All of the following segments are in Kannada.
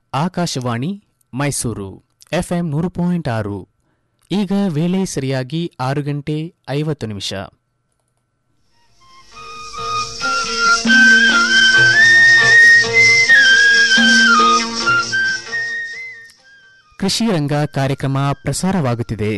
ಆಕಾಶವಾಣಿ ಮೈಸೂರು ಎಫ್ಎಂ ನೂರು ಪಾಯಿಂಟ್ ಆರು ಈಗ ವೇಳೆ ಸರಿಯಾಗಿ ಆರು ಗಂಟೆ ಐವತ್ತು ನಿಮಿಷ ಕೃಷಿ ರಂಗ ಕಾರ್ಯಕ್ರಮ ಪ್ರಸಾರವಾಗುತ್ತಿದೆ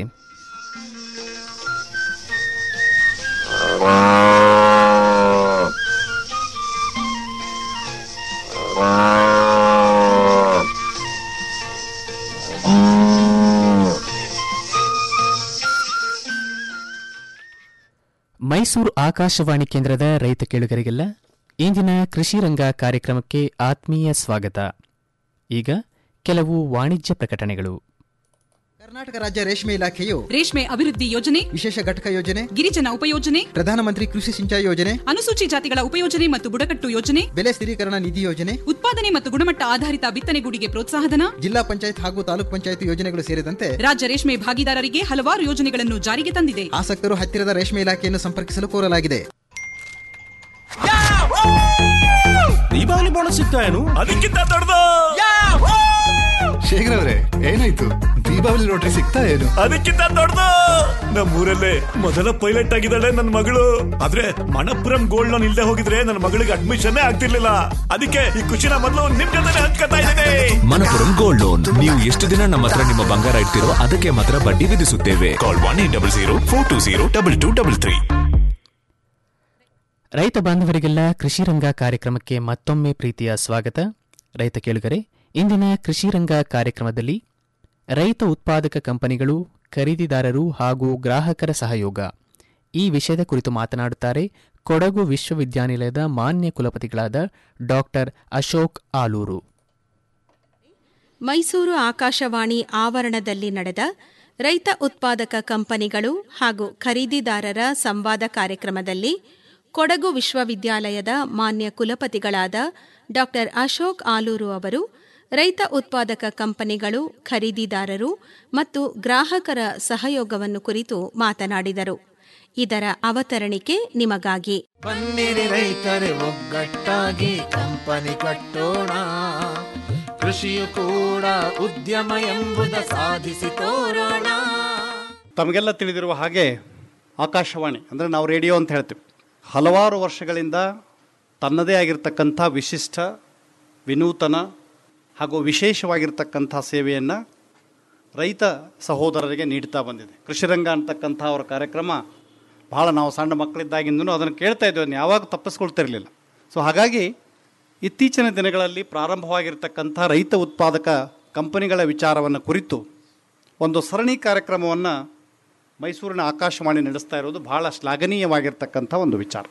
ಮೈಸೂರು ಆಕಾಶವಾಣಿ ಕೇಂದ್ರದ ರೈತ ಕೇಳುಗರಿಗೆಲ್ಲ ಇಂದಿನ ಕೃಷಿ ರಂಗ ಕಾರ್ಯಕ್ರಮಕ್ಕೆ ಆತ್ಮೀಯ ಸ್ವಾಗತ ಈಗ ಕೆಲವು ವಾಣಿಜ್ಯ ಪ್ರಕಟಣೆಗಳು ಕರ್ನಾಟಕ ರಾಜ್ಯ ರೇಷ್ಮೆ ಇಲಾಖೆಯು ರೇಷ್ಮೆ ಅಭಿವೃದ್ಧಿ ಯೋಜನೆ ವಿಶೇಷ ಘಟಕ ಯೋಜನೆ ಗಿರಿಜನ ಉಪಯೋಜನೆ ಪ್ರಧಾನಮಂತ್ರಿ ಕೃಷಿ ಸಿಂಚಾಯಿ ಯೋಜನೆ ಅನುಸೂಚಿ ಜಾತಿಗಳ ಉಪಯೋಜನೆ ಮತ್ತು ಬುಡಕಟ್ಟು ಯೋಜನೆ ಬೆಲೆ ಸ್ಥಿರೀಕರಣ ನಿಧಿ ಯೋಜನೆ ಉತ್ಪಾದನೆ ಮತ್ತು ಗುಣಮಟ್ಟ ಆಧಾರಿತ ಬಿತ್ತನೆಗೂಡಿಗೆ ಪ್ರೋತ್ಸಾಹಧನ ಜಿಲ್ಲಾ ಪಂಚಾಯತ್ ಹಾಗೂ ತಾಲೂಕ್ ಪಂಚಾಯತ್ ಯೋಜನೆಗಳು ಸೇರಿದಂತೆ ರಾಜ್ಯ ರೇಷ್ಮೆ ಭಾಗಿದಾರರಿಗೆ ಹಲವಾರು ಯೋಜನೆಗಳನ್ನು ಜಾರಿಗೆ ತಂದಿದೆ ಆಸಕ್ತರು ಹತ್ತಿರದ ರೇಷ್ಮೆ ಇಲಾಖೆಯನ್ನು ಸಂಪರ್ಕಿಸಲು ಕೋರಲಾಗಿದೆ ದೀಪಾವಳಿ ಬೋನಸ್ ಸಿಗ್ತಾ ಏನು ಅದಕ್ಕಿಂತ ದೊಡ್ಡದು ಶೇಖರ್ ಅವರೇ ಏನಾಯ್ತು ದೀಪಾವಳಿ ಲಾಟ್ರಿ ಸಿಗ್ತಾ ಏನು ಅದಕ್ಕಿಂತ ದೊಡ್ಡದು ನಮ್ಮೂರಲ್ಲೇ ಮೊದಲ ಪೈಲಟ್ ಆಗಿದ್ದಾಳೆ ನನ್ನ ಮಗಳು ಆದ್ರೆ ಮಣಪುರಂ ಗೋಲ್ಡ್ ಲೋನ್ ಇಲ್ದೆ ಹೋಗಿದ್ರೆ ನನ್ನ ಮಗಳಿಗೆ ಅಡ್ಮಿಷನ್ ಆಗ್ತಿರ್ಲಿಲ್ಲ ಅದಕ್ಕೆ ಈ ಖುಷಿನ ಮೊದಲು ನಿಮ್ ಜೊತೆ ಹಂಚ್ಕೊತಾ ಇದ್ದೇನೆ ಮನಪುರಂ ಗೋಲ್ಡ್ ಲೋನ್ ನೀವು ಎಷ್ಟು ದಿನ ನಮ್ಮ ಹತ್ರ ನಿಮ್ಮ ಬಂಗಾರ ಇಡ್ತಿರೋ ಅದಕ್ಕೆ ಮಾತ್ರ ಬಡ್ಡಿ ವಿಧಿಸುತ್ತೇವೆ call one eight double zero four two zero double two double three ರೈತ ಬಾಂಧವರಿಗೆಲ್ಲ ಕೃಷಿ ರಂಗ ಕಾರ್ಯಕ್ರಮಕ್ಕೆ ಮತ್ತೊಮ್ಮೆ ಪ್ರೀತಿಯ ಸ್ವಾಗತ ರೈತ ಕೇಳುಗರೆ ಇಂದಿನ ಕೃಷಿ ರಂಗ ಕಾರ್ಯಕ್ರಮದಲ್ಲಿ ರೈತ ಉತ್ಪಾದಕ ಕಂಪನಿಗಳು ಖರೀದಿದಾರರು ಹಾಗೂ ಗ್ರಾಹಕರ ಸಹಯೋಗ ಈ ವಿಷಯದ ಕುರಿತು ಮಾತನಾಡುತ್ತಾರೆ ಕೊಡಗು ವಿಶ್ವವಿದ್ಯಾನಿಲಯದ ಮಾನ್ಯ ಕುಲಪತಿಗಳಾದ ಡಾಕ್ಟರ್ ಅಶೋಕ್ ಆಲೂರು ಮೈಸೂರು ಆಕಾಶವಾಣಿ ಆವರಣದಲ್ಲಿ ನಡೆದ ರೈತ ಉತ್ಪಾದಕ ಕಂಪನಿಗಳು ಹಾಗೂ ಖರೀದಿದಾರರ ಸಂವಾದ ಕಾರ್ಯಕ್ರಮದಲ್ಲಿ ಕೊಡಗು ವಿಶ್ವವಿದ್ಯಾಲಯದ ಮಾನ್ಯ ಕುಲಪತಿಗಳಾದ ಡಾ ಅಶೋಕ್ ಆಲೂರು ಅವರು ರೈತ ಉತ್ಪಾದಕ ಕಂಪನಿಗಳು ಖರೀದಿದಾರರು ಮತ್ತು ಗ್ರಾಹಕರ ಸಹಯೋಗವನ್ನು ಕುರಿತು ಮಾತನಾಡಿದರು ಇದರ ಅವತರಣಿಕೆ ನಿಮಗಾಗಿ ಬನ್ನಿರಿ ರೈತರೆ ಒಗ್ಗಟ್ಟಾಗಿ ಕಂಪನಿ ಕಟ್ಟೋಣ ಕೃಷಿಯು ಕೂಡ ಉದ್ಯಮ ಎಂಬುದ ಸಾಧಿಸಿ ತೋರೋಣ ತಮಗೆಲ್ಲ ತಿಳಿದಿರುವ ಹಾಗೆ ಆಕಾಶವಾಣಿ ಅಂದರೆ ನಾವು ರೇಡಿಯೋ ಅಂತ ಹೇಳ್ತೀವಿ ಹಲವಾರು ವರ್ಷಗಳಿಂದ ತನ್ನದೇ ಆಗಿರ್ತಕ್ಕಂಥ ವಿಶಿಷ್ಟ ವಿನೂತನ ಹಾಗೂ ವಿಶೇಷವಾಗಿರ್ತಕ್ಕಂಥ ಸೇವೆಯನ್ನು ರೈತ ಸಹೋದರರಿಗೆ ನೀಡ್ತಾ ಬಂದಿದೆ ಕೃಷಿರಂಗ ಅಂತಕ್ಕಂಥ ಅವರ ಕಾರ್ಯಕ್ರಮ ಭಾಳ ನಾವು ಸಣ್ಣ ಮಕ್ಕಳಿದ್ದಾಗಿಂದನೂ ಅದನ್ನು ಕೇಳ್ತಾ ಇದ್ವಿ ಅದನ್ನು ಯಾವಾಗ ತಪ್ಪಿಸ್ಕೊಳ್ತಿರಲಿಲ್ಲ ಸೊ ಹಾಗಾಗಿ ಇತ್ತೀಚಿನ ದಿನಗಳಲ್ಲಿ ಪ್ರಾರಂಭವಾಗಿರ್ತಕ್ಕಂಥ ರೈತ ಉತ್ಪಾದಕ ಕಂಪನಿಗಳ ವಿಚಾರವನ್ನು ಕುರಿತು ಒಂದು ಸರಣಿ ಕಾರ್ಯಕ್ರಮವನ್ನು ಮೈಸೂರಿನ ಆಕಾಶವಾಣಿ ನಡೆಸ್ತಾ ಇರೋದು ಭಾಳ ಶ್ಲಾಘನೀಯವಾಗಿರ್ತಕ್ಕಂಥ ಒಂದು ವಿಚಾರ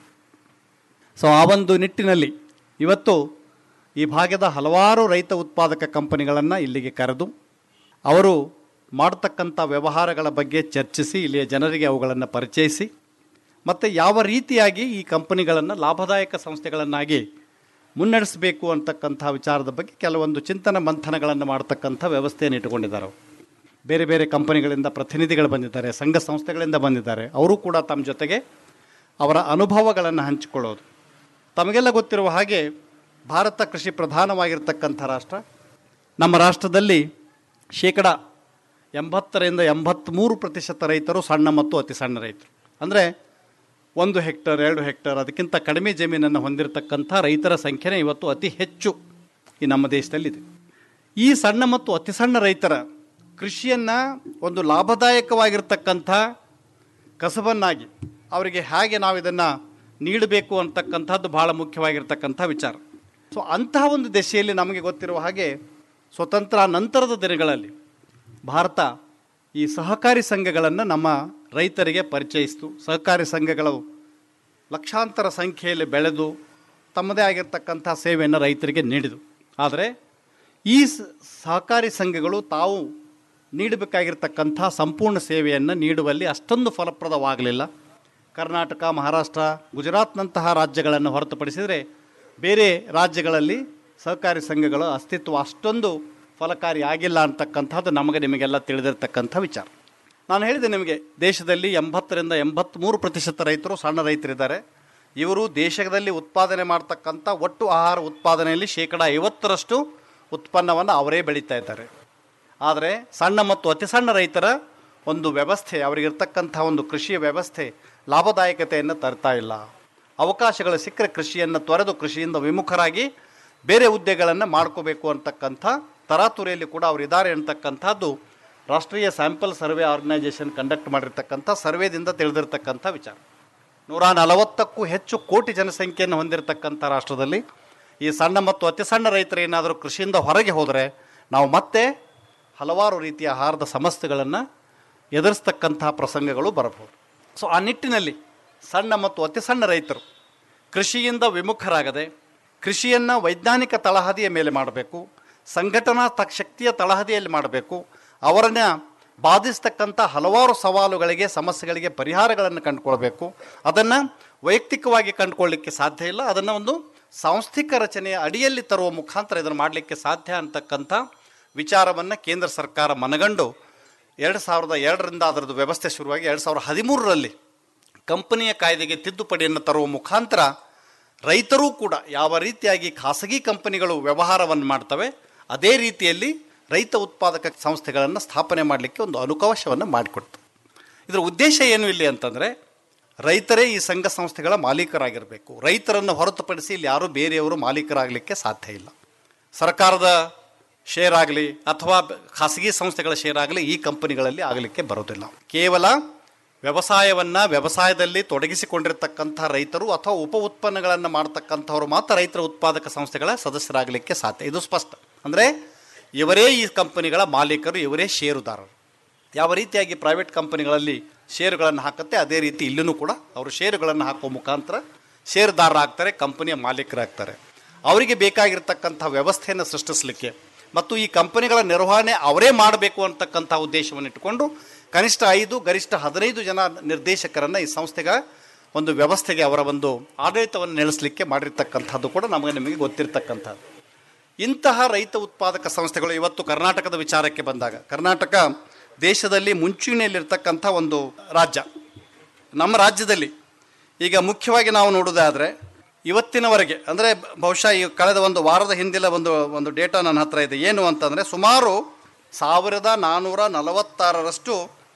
ಸೊ ಆ ಒಂದು ನಿಟ್ಟಿನಲ್ಲಿ ಇವತ್ತು ಈ ಭಾಗದ ಹಲವಾರು ರೈತ ಉತ್ಪಾದಕ ಕಂಪನಿಗಳನ್ನು ಇಲ್ಲಿಗೆ ಕರೆದು ಅವರು ಮಾಡತಕ್ಕಂಥ ವ್ಯವಹಾರಗಳ ಬಗ್ಗೆ ಚರ್ಚಿಸಿ ಇಲ್ಲಿಯ ಜನರಿಗೆ ಅವುಗಳನ್ನು ಪರಿಚಯಿಸಿ ಮತ್ತು ಯಾವ ರೀತಿಯಾಗಿ ಈ ಕಂಪನಿಗಳನ್ನು ಲಾಭದಾಯಕ ಸಂಸ್ಥೆಗಳನ್ನಾಗಿ ಮುನ್ನಡೆಸಬೇಕು ಅಂತಕ್ಕಂಥ ವಿಚಾರದ ಬಗ್ಗೆ ಕೆಲವೊಂದು ಚಿಂತನ ಮಂಥನಗಳನ್ನು ಮಾಡ್ತಕ್ಕಂಥ ವ್ಯವಸ್ಥೆಯನ್ನು ಇಟ್ಟುಕೊಂಡಿದ್ದಾರೆ ಅವರು ಬೇರೆ ಬೇರೆ ಕಂಪನಿಗಳಿಂದ ಪ್ರತಿನಿಧಿಗಳು ಬಂದಿದ್ದಾರೆ ಸಂಘ ಸಂಸ್ಥೆಗಳಿಂದ ಬಂದಿದ್ದಾರೆ ಅವರು ಕೂಡ ತಮ್ಮ ಜೊತೆಗೆ ಅವರ ಅನುಭವಗಳನ್ನು ಹಂಚಿಕೊಳ್ಳೋದು ತಮಗೆಲ್ಲ ಗೊತ್ತಿರುವ ಹಾಗೆ ಭಾರತ ಕೃಷಿ ಪ್ರಧಾನವಾಗಿರ್ತಕ್ಕಂಥ ರಾಷ್ಟ್ರ ನಮ್ಮ ರಾಷ್ಟ್ರದಲ್ಲಿ ಶೇಕಡ ಎಂಬತ್ತರಿಂದ ಎಂಬತ್ತ್ಮೂರು ಪ್ರತಿಶತ ರೈತರು ಸಣ್ಣ ಮತ್ತು ಅತಿ ಸಣ್ಣ ರೈತರು ಅಂದರೆ ಒಂದು ಹೆಕ್ಟರ್ ಎರಡು ಹೆಕ್ಟರ್ ಅದಕ್ಕಿಂತ ಕಡಿಮೆ ಜಮೀನನ್ನು ಹೊಂದಿರತಕ್ಕಂಥ ರೈತರ ಸಂಖ್ಯೆನೇ ಇವತ್ತು ಅತಿ ಹೆಚ್ಚು ಈ ನಮ್ಮ ದೇಶದಲ್ಲಿದೆ ಈ ಸಣ್ಣ ಮತ್ತು ಅತಿ ಸಣ್ಣ ರೈತರ ಕೃಷಿಯನ್ನು ಒಂದು ಲಾಭದಾಯಕವಾಗಿರ್ತಕ್ಕಂಥ ಕಸಬನ್ನಾಗಿ ಅವರಿಗೆ ಹೇಗೆ ನಾವು ಇದನ್ನು ನೀಡಬೇಕು ಅಂತಕ್ಕಂಥದ್ದು ಭಾಳ ಮುಖ್ಯವಾಗಿರ್ತಕ್ಕಂಥ ವಿಚಾರ ಸೊ ಅಂತಹ ಒಂದು ದಶೆಯಲ್ಲಿ ನಮಗೆ ಗೊತ್ತಿರುವ ಹಾಗೆ ಸ್ವತಂತ್ರ ನಂತರದ ದಿನಗಳಲ್ಲಿ ಭಾರತ ಈ ಸಹಕಾರಿ ಸಂಘಗಳನ್ನು ನಮ್ಮ ರೈತರಿಗೆ ಪರಿಚಯಿಸಿತು ಸಹಕಾರಿ ಸಂಘಗಳು ಲಕ್ಷಾಂತರ ಸಂಖ್ಯೆಯಲ್ಲಿ ಬೆಳೆದು ತಮ್ಮದೇ ಆಗಿರ್ತಕ್ಕಂಥ ಸೇವೆಯನ್ನು ರೈತರಿಗೆ ನೀಡಿದು ಆದರೆ ಈ ಸ- ಸಹಕಾರಿ ಸಂಘಗಳು ತಾವು ನೀಡಬೇಕಾಗಿರ್ತಕ್ಕಂಥ ಸಂಪೂರ್ಣ ಸೇವೆಯನ್ನು ನೀಡುವಲ್ಲಿ ಅಷ್ಟೊಂದು ಫಲಪ್ರದವಾಗಲಿಲ್ಲ ಕರ್ನಾಟಕ ಮಹಾರಾಷ್ಟ್ರ ಗುಜರಾತ್ನಂತಹ ರಾಜ್ಯಗಳನ್ನು ಹೊರತುಪಡಿಸಿದರೆ ಬೇರೆ ರಾಜ್ಯಗಳಲ್ಲಿ ಸಹಕಾರಿ ಸಂಘಗಳ ಅಸ್ತಿತ್ವ ಅಷ್ಟೊಂದು ಫಲಕಾರಿ ಆಗಿಲ್ಲ ಅಂತಕ್ಕಂಥದ್ದು ನಮಗೆ ನಿಮಗೆಲ್ಲ ತಿಳಿದಿರ್ತಕ್ಕಂಥ ವಿಚಾರ ನಾನು ಹೇಳಿದೆ ನಿಮಗೆ ದೇಶದಲ್ಲಿ ಎಂಬತ್ತರಿಂದ ಎಂಬತ್ತ್ಮೂರು ಪ್ರತಿಶತ ರೈತರು ಸಣ್ಣ ರೈತರಿದ್ದಾರೆ ಇವರು ದೇಶದಲ್ಲಿ ಉತ್ಪಾದನೆ ಮಾಡ್ತಕ್ಕಂಥ ಒಟ್ಟು ಆಹಾರ ಉತ್ಪಾದನೆಯಲ್ಲಿ ಶೇಕಡ ಐವತ್ತರಷ್ಟು ಉತ್ಪನ್ನವನ್ನು ಅವರೇ ಬೆಳೀತಾ ಇದ್ದಾರೆ ಆದರೆ ಸಣ್ಣ ಮತ್ತು ಅತಿ ಸಣ್ಣ ರೈತರ ಒಂದು ವ್ಯವಸ್ಥೆ ಅವರಿಗಿರ್ತಕ್ಕಂಥ ಒಂದು ಕೃಷಿಯ ವ್ಯವಸ್ಥೆ ಲಾಭದಾಯಕತೆಯನ್ನು ತರ್ತಾ ಇಲ್ಲ ಅವಕಾಶಗಳು ಸಿಕ್ಕರೆ ಕೃಷಿಯನ್ನು ತೊರೆದು ಕೃಷಿಯಿಂದ ವಿಮುಖರಾಗಿ ಬೇರೆ ಹುದ್ದೆಗಳನ್ನು ಮಾಡ್ಕೋಬೇಕು ಅಂತಕ್ಕಂಥ ತರಾತುರಿಯಲ್ಲಿ ಕೂಡ ಅವರಿದ್ದಾರೆ ಅಂತಕ್ಕಂಥದ್ದು ರಾಷ್ಟ್ರೀಯ ಸ್ಯಾಂಪಲ್ ಸರ್ವೆ ಆರ್ಗನೈಜೇಷನ್ ಕಂಡಕ್ಟ್ ಮಾಡಿರ್ತಕ್ಕಂಥ ಸರ್ವೇದಿಂದ ತಿಳಿದಿರ್ತಕ್ಕಂಥ ವಿಚಾರ ನೂರ ನಲವತ್ತಕ್ಕೂ ಹೆಚ್ಚು ಕೋಟಿ ಜನಸಂಖ್ಯೆಯನ್ನು ಹೊಂದಿರತಕ್ಕಂಥ ರಾಷ್ಟ್ರದಲ್ಲಿ ಈ ಸಣ್ಣ ಮತ್ತು ಅತಿ ಸಣ್ಣ ರೈತರು ಏನಾದರೂ ಕೃಷಿಯಿಂದ ಹೊರಗೆ ಹೋದರೆ ನಾವು ಮತ್ತೆ ಹಲವಾರು ರೀತಿಯ ಆಹಾರದ ಸಮಸ್ಯೆಗಳನ್ನು ಎದುರಿಸ್ತಕ್ಕಂಥ ಪ್ರಸಂಗಗಳು ಬರಬಹುದು ಸೊ ಆ ನಿಟ್ಟಿನಲ್ಲಿ ಸಣ್ಣ ಮತ್ತು ಅತಿ ಸಣ್ಣ ರೈತರು ಕೃಷಿಯಿಂದ ವಿಮುಖರಾಗದೆ ಕೃಷಿಯನ್ನು ವೈಜ್ಞಾನಿಕ ತಳಹದಿಯ ಮೇಲೆ ಮಾಡಬೇಕು ಸಂಘಟನಾ ತ ಶಕ್ತಿಯ ತಳಹದಿಯಲ್ಲಿ ಮಾಡಬೇಕು ಅವರನ್ನು ಬಾಧಿಸ್ತಕ್ಕಂಥ ಹಲವಾರು ಸವಾಲುಗಳಿಗೆ ಸಮಸ್ಯೆಗಳಿಗೆ ಪರಿಹಾರಗಳನ್ನು ಕಂಡುಕೊಳ್ಬೇಕು ಅದನ್ನು ವೈಯಕ್ತಿಕವಾಗಿ ಕಂಡುಕೊಳ್ಳಿಕ್ಕೆ ಸಾಧ್ಯ ಇಲ್ಲ ಅದನ್ನು ಒಂದು ಸಾಂಸ್ಥಿಕ ರಚನೆಯ ಅಡಿಯಲ್ಲಿ ತರುವ ಮುಖಾಂತರ ಇದನ್ನು ಮಾಡಲಿಕ್ಕೆ ಸಾಧ್ಯ ಅಂತಕ್ಕಂಥ ವಿಚಾರವನ್ನು ಕೇಂದ್ರ ಸರ್ಕಾರ ಮನಗಂಡು ಎರಡು ಸಾವಿರದ ಎರಡರಿಂದ ಅದರದ್ದು ವ್ಯವಸ್ಥೆ ಶುರುವಾಗಿ ಎರಡು ಸಾವಿರದ ಹದಿಮೂರರಲ್ಲಿ ಕಂಪನಿಯ ಕಾಯ್ದೆಗೆ ತಿದ್ದುಪಡಿಯನ್ನು ತರುವ ಮುಖಾಂತರ ರೈತರೂ ಕೂಡ ಯಾವ ರೀತಿಯಾಗಿ ಖಾಸಗಿ ಕಂಪನಿಗಳು ವ್ಯವಹಾರವನ್ನು ಮಾಡ್ತವೆ ಅದೇ ರೀತಿಯಲ್ಲಿ ರೈತ ಉತ್ಪಾದಕ ಸಂಸ್ಥೆಗಳನ್ನು ಸ್ಥಾಪನೆ ಮಾಡಲಿಕ್ಕೆ ಒಂದು ಅನುಕವಶವನ್ನು ಮಾಡಿಕೊಡ್ತು ಇದರ ಉದ್ದೇಶ ಏನು ಇಲ್ಲಿ ಅಂತಂದರೆ ರೈತರೇ ಈ ಸಂಘ ಸಂಸ್ಥೆಗಳ ಮಾಲೀಕರಾಗಿರಬೇಕು ರೈತರನ್ನು ಹೊರತುಪಡಿಸಿ ಇಲ್ಲಿ ಯಾರೂ ಬೇರೆಯವರು ಮಾಲೀಕರಾಗಲಿಕ್ಕೆ ಸಾಧ್ಯ ಇಲ್ಲ ಸರ್ಕಾರದ ಶೇರ್ ಆಗಲಿ ಅಥವಾ ಖಾಸಗಿ ಸಂಸ್ಥೆಗಳ ಶೇರ್ ಆಗಲಿ ಈ ಕಂಪನಿಗಳಲ್ಲಿ ಆಗಲಿಕ್ಕೆ ಬರೋದಿಲ್ಲ ಕೇವಲ ವ್ಯವಸಾಯವನ್ನು ವ್ಯವಸಾಯದಲ್ಲಿ ತೊಡಗಿಸಿಕೊಂಡಿರ್ತಕ್ಕಂಥ ರೈತರು ಅಥವಾ ಉಪ ಉತ್ಪನ್ನಗಳನ್ನು ಮಾಡ್ತಕ್ಕಂಥವ್ರು ಮಾತ್ರ ರೈತರ ಉತ್ಪಾದಕ ಸಂಸ್ಥೆಗಳ ಸದಸ್ಯರಾಗಲಿಕ್ಕೆ ಸಾಧ್ಯ ಇದು ಸ್ಪಷ್ಟ ಅಂದರೆ ಇವರೇ ಈ ಕಂಪನಿಗಳ ಮಾಲೀಕರು ಇವರೇ ಷೇರುದಾರರು ಯಾವ ರೀತಿಯಾಗಿ ಪ್ರೈವೇಟ್ ಕಂಪನಿಗಳಲ್ಲಿ ಷೇರುಗಳನ್ನು ಹಾಕುತ್ತೆ ಅದೇ ರೀತಿ ಇಲ್ಲೂ ಕೂಡ ಅವರು ಷೇರುಗಳನ್ನು ಹಾಕುವ ಮುಖಾಂತರ ಷೇರುದಾರರಾಗ್ತಾರೆ ಕಂಪನಿಯ ಮಾಲೀಕರಾಗ್ತಾರೆ ಅವರಿಗೆ ಬೇಕಾಗಿರ್ತಕ್ಕಂಥ ವ್ಯವಸ್ಥೆಯನ್ನು ಸೃಷ್ಟಿಸಲಿಕ್ಕೆ ಮತ್ತು ಈ ಕಂಪನಿಗಳ ನಿರ್ವಹಣೆ ಅವರೇ ಮಾಡಬೇಕು ಅಂತಕ್ಕಂಥ ಉದ್ದೇಶವನ್ನು ಇಟ್ಟುಕೊಂಡು ಕನಿಷ್ಠ ಐದು ಗರಿಷ್ಠ ಹದಿನೈದು ಜನ ನಿರ್ದೇಶಕರನ್ನು ಈ ಸಂಸ್ಥೆಗ ಒಂದು ವ್ಯವಸ್ಥೆಗೆ ಅವರ ಒಂದು ಆಡಳಿತವನ್ನು ನಡೆಸಲಿಕ್ಕೆ ಮಾಡಿರ್ತಕ್ಕಂಥದ್ದು ಕೂಡ ನಮಗೆ ನಿಮಗೆ ಗೊತ್ತಿರ್ತಕ್ಕಂಥದ್ದು ಇಂತಹ ರೈತ ಉತ್ಪಾದಕ ಸಂಸ್ಥೆಗಳು ಇವತ್ತು ಕರ್ನಾಟಕದ ವಿಚಾರಕ್ಕೆ ಬಂದಾಗ ಕರ್ನಾಟಕ ದೇಶದಲ್ಲಿ ಮುಂಚೂಣಿಯಲ್ಲಿರ್ತಕ್ಕಂಥ ಒಂದು ರಾಜ್ಯ ನಮ್ಮ ರಾಜ್ಯದಲ್ಲಿ ಈಗ ಮುಖ್ಯವಾಗಿ ನಾವು ನೋಡೋದಾದರೆ ಇವತ್ತಿನವರೆಗೆ ಅಂದರೆ ಬಹುಶಃ ಈ ಕಳೆದ ಒಂದು ವಾರದ ಹಿಂದಿನ ಒಂದು ಒಂದು ಡೇಟಾ ನನ್ನ ಹತ್ರ ಇದೆ ಏನು ಅಂತಂದರೆ ಸುಮಾರು ಸಾವಿರದ ನಾನ್ನೂರ ನಲವತ್ತಾರರಷ್ಟು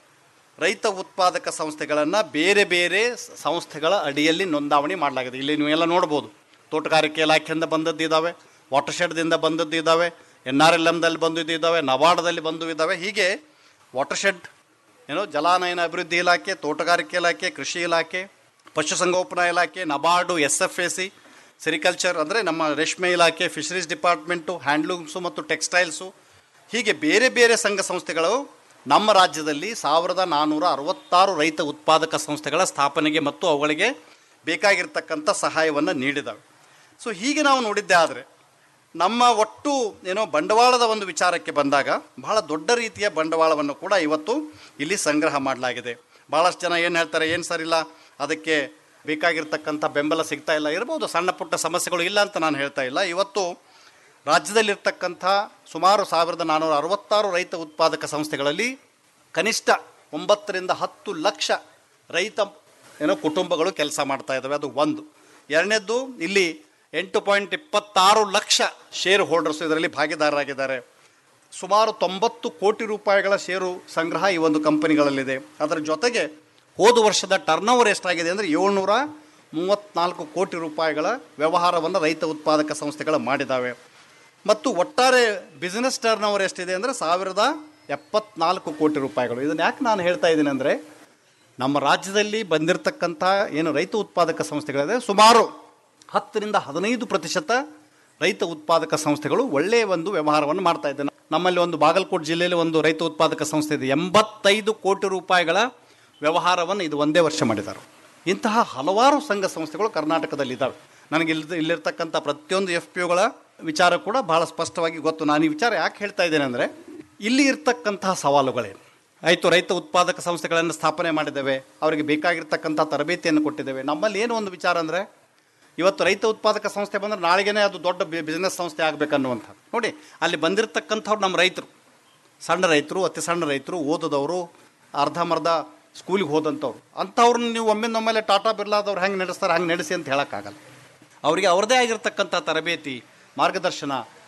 ರೈತ ಉತ್ಪಾದಕ ಸಂಸ್ಥೆಗಳನ್ನು ಬೇರೆ ಬೇರೆ ಸಂಸ್ಥೆಗಳ ಅಡಿಯಲ್ಲಿ ನೋಂದಾವಣಿ ಮಾಡಲಾಗಿದೆ ಇಲ್ಲಿ ನೀವೆಲ್ಲ ನೋಡ್ಬೋದು ತೋಟಗಾರಿಕೆ ಇಲಾಖೆಯಿಂದ ಬಂದದ್ದು ಇದ್ದಾವೆ ವಾಟರ್ ಶೆಡ್ದಿಂದ ಬಂದದ್ದು ಇದ್ದಾವೆ ಎನ್ ಆರ್ ಎಲ್ ಎಮ್ದಲ್ಲಿ ಬಂದಿದ್ದು ಇದ್ದಾವೆ ನವಾಡದಲ್ಲಿ ಬಂದು ಇದ್ದಾವೆ ಹೀಗೆ ವಾಟರ್ ಶೆಡ್ ಏನೋ ಜಲಾನಯನ ಅಭಿವೃದ್ಧಿ ಇಲಾಖೆ ತೋಟಗಾರಿಕೆ ಇಲಾಖೆ ಕೃಷಿ ಇಲಾಖೆ ಪಶುಸಂಗೋಪನಾ ಇಲಾಖೆ NABARD S F A C sericulture ಅಂದರೆ ನಮ್ಮ ರೇಷ್ಮೆ ಇಲಾಖೆ ಫಿಶರೀಸ್ ಡಿಪಾರ್ಟ್ಮೆಂಟು ಹ್ಯಾಂಡ್ಲೂಮ್ಸು ಮತ್ತು ಟೆಕ್ಸ್ಟೈಲ್ಸು ಹೀಗೆ ಬೇರೆ ಬೇರೆ ಸಂಘ ಸಂಸ್ಥೆಗಳು ನಮ್ಮ ರಾಜ್ಯದಲ್ಲಿ ಸಾವಿರದ ನಾನ್ನೂರ ಅರವತ್ತಾರು ರೈತ ಉತ್ಪಾದಕ ಸಂಸ್ಥೆಗಳ ಸ್ಥಾಪನೆಗೆ ಮತ್ತು ಅವುಗಳಿಗೆ ಬೇಕಾಗಿರ್ತಕ್ಕಂಥ ಸಹಾಯವನ್ನು ನೀಡಿದ್ದಾವೆ ಸೊ ಹೀಗೆ ನಾವು ನೋಡಿದ್ದೇ ಆದರೆ ನಮ್ಮ ಒಟ್ಟು ಏನೋ ಬಂಡವಾಳದ ಒಂದು ವಿಚಾರಕ್ಕೆ ಬಂದಾಗ ಬಹಳ ದೊಡ್ಡ ರೀತಿಯ ಬಂಡವಾಳವನ್ನು ಕೂಡ ಇವತ್ತು ಇಲ್ಲಿ ಸಂಗ್ರಹ ಮಾಡಲಾಗಿದೆ ಭಾಳಷ್ಟು ಜನ ಏನು ಹೇಳ್ತಾರೆ ಏನು ಸರಿಲ್ಲ ಅದಕ್ಕೆ ಬೇಕಾಗಿರ್ತಕ್ಕಂಥ ಬೆಂಬಲ ಸಿಗ್ತಾ ಇಲ್ಲ ಇರ್ಬೋದು ಸಣ್ಣ ಪುಟ್ಟ ಸಮಸ್ಯೆಗಳು ಇಲ್ಲ ಅಂತ ನಾನು ಹೇಳ್ತಾ ಇಲ್ಲ ಇವತ್ತು ರಾಜ್ಯದಲ್ಲಿರ್ತಕ್ಕಂಥ ಸುಮಾರು ಸಾವಿರದ ನಾನ್ನೂರ ಅರವತ್ತಾರು ರೈತ ಉತ್ಪಾದಕ ಸಂಸ್ಥೆಗಳಲ್ಲಿ ಕನಿಷ್ಠ ಒಂಬತ್ತರಿಂದ ಹತ್ತು ಲಕ್ಷ ರೈತ ಏನೋ ಕುಟುಂಬಗಳು ಕೆಲಸ ಮಾಡ್ತಾ ಇದ್ದಾವೆ ಅದು ಒಂದು ಎರಡನೇದ್ದು ಇಲ್ಲಿ ಎಂಟು ಪಾಯಿಂಟ್ ಇಪ್ಪತ್ತಾರು ಲಕ್ಷ ಶೇರ್ ಹೋಲ್ಡರ್ಸ್ ಇದರಲ್ಲಿ ಭಾಗಿದಾರರಾಗಿದ್ದಾರೆ ಸುಮಾರು ತೊಂಬತ್ತು ಕೋಟಿ ರೂಪಾಯಿಗಳ ಷೇರು ಸಂಗ್ರಹ ಈ ಒಂದು ಕಂಪನಿಗಳಲ್ಲಿದೆ ಅದರ ಜೊತೆಗೆ ಹೋದ ವರ್ಷದ ಟರ್ನ್ ಓವರ್ ಎಷ್ಟಾಗಿದೆ ಅಂದರೆ ಏಳ್ನೂರ ಮೂವತ್ತ್ನಾಲ್ಕು ಕೋಟಿ ರೂಪಾಯಿಗಳ ವ್ಯವಹಾರವನ್ನು ರೈತ ಉತ್ಪಾದಕ ಸಂಸ್ಥೆಗಳು ಮಾಡಿದ್ದಾವೆ ಮತ್ತು ಒಟ್ಟಾರೆ ಬಿಸ್ನೆಸ್ ಟರ್ನ್ ಓವರ್ ಎಷ್ಟಿದೆ ಅಂದರೆ ಸಾವಿರದ ಎಪ್ಪತ್ನಾಲ್ಕು ಕೋಟಿ ರೂಪಾಯಿಗಳು ಇದನ್ನು ಯಾಕೆ ನಾನು ಹೇಳ್ತಾ ಇದ್ದೀನಿ ಅಂದರೆ ನಮ್ಮ ರಾಜ್ಯದಲ್ಲಿ ಬಂದಿರತಕ್ಕಂಥ ಏನು ರೈತ ಉತ್ಪಾದಕ ಸಂಸ್ಥೆಗಳಿದೆ ಸುಮಾರು ಹತ್ತರಿಂದ ಹದಿನೈದು ಪ್ರತಿಶತ ರೈತ ಉತ್ಪಾದಕ ಸಂಸ್ಥೆಗಳು ಒಳ್ಳೆಯ ಒಂದು ವ್ಯವಹಾರವನ್ನು ಮಾಡ್ತಾ ಇದ್ದಾರೆ ನಮ್ಮಲ್ಲಿ ಒಂದು ಬಾಗಲಕೋಟೆ ಜಿಲ್ಲೆಯಲ್ಲಿ ಒಂದು ರೈತ ಉತ್ಪಾದಕ ಸಂಸ್ಥೆ ಇದೆ ಎಂಬತ್ತೈದು ಕೋಟಿ ರೂಪಾಯಿಗಳ ವ್ಯವಹಾರವನ್ನು ಇದು ಒಂದೇ ವರ್ಷ ಮಾಡಿದ್ದಾರೆ ಇಂತಹ ಹಲವಾರು ಸಂಘ ಸಂಸ್ಥೆಗಳು ಕರ್ನಾಟಕದಲ್ಲಿದ್ದಾವೆ ನನಗೆ ಇಲ್ಲಿ ಇಲ್ಲಿರ್ತಕ್ಕಂಥ ಪ್ರತಿಯೊಂದು ಎಫ್ ಪಿ ಒಗಳ ವಿಚಾರ ಕೂಡ ಬಹಳ ಸ್ಪಷ್ಟವಾಗಿ ಗೊತ್ತು ನಾನು ಈ ವಿಚಾರ ಯಾಕೆ ಹೇಳ್ತಾ ಇದ್ದೇನೆ ಅಂದರೆ ಇಲ್ಲಿ ಇರ್ತಕ್ಕಂತಹ ಸವಾಲುಗಳೇನು ಆಯಿತು ರೈತ ಉತ್ಪಾದಕ ಸಂಸ್ಥೆಗಳನ್ನು ಸ್ಥಾಪನೆ ಮಾಡಿದ್ದೇವೆ ಅವರಿಗೆ ಬೇಕಾಗಿರ್ತಕ್ಕಂಥ ತರಬೇತಿಯನ್ನು ಕೊಟ್ಟಿದ್ದೇವೆ ನಮ್ಮಲ್ಲಿ ಏನು ಒಂದು ವಿಚಾರ ಅಂದರೆ ಇವತ್ತು ರೈತ ಉತ್ಪಾದಕ ಸಂಸ್ಥೆ ಬಂದರೆ ನಾಳೆಗೇ ಅದು ದೊಡ್ಡ ಬಿಸ್ನೆಸ್ ಸಂಸ್ಥೆ ಆಗಬೇಕನ್ನುವಂಥ ನೋಡಿ ಅಲ್ಲಿ ಬಂದಿರತಕ್ಕಂಥವ್ರು ನಮ್ಮ ರೈತರು ಸಣ್ಣ ರೈತರು ಅತಿ ಸಣ್ಣ ರೈತರು ಓದದವರು ಅರ್ಧಂಬರ್ಧ ಸ್ಕೂಲಿಗೆ ಹೋದಂಥವ್ರು ಅಂಥವ್ರನ್ನ ನೀವು ಒಮ್ಮಿಂದೊಮ್ಮೆಲೆ ಟಾಟಾ ಬಿರ್ಲಾದವ್ರು ಹೆಂಗೆ ನಡೆಸ್ತಾರೆ ಹಂಗೆ ನಡೆಸಿ ಅಂತ ಹೇಳೋಕ್ಕಾಗಲ್ಲ ಅವರಿಗೆ ಅವ್ರದ್ದೇ ಆಗಿರ್ತಕ್ಕಂಥ ತರಬೇತಿ ಮಾರ್ಗದರ್ಶನ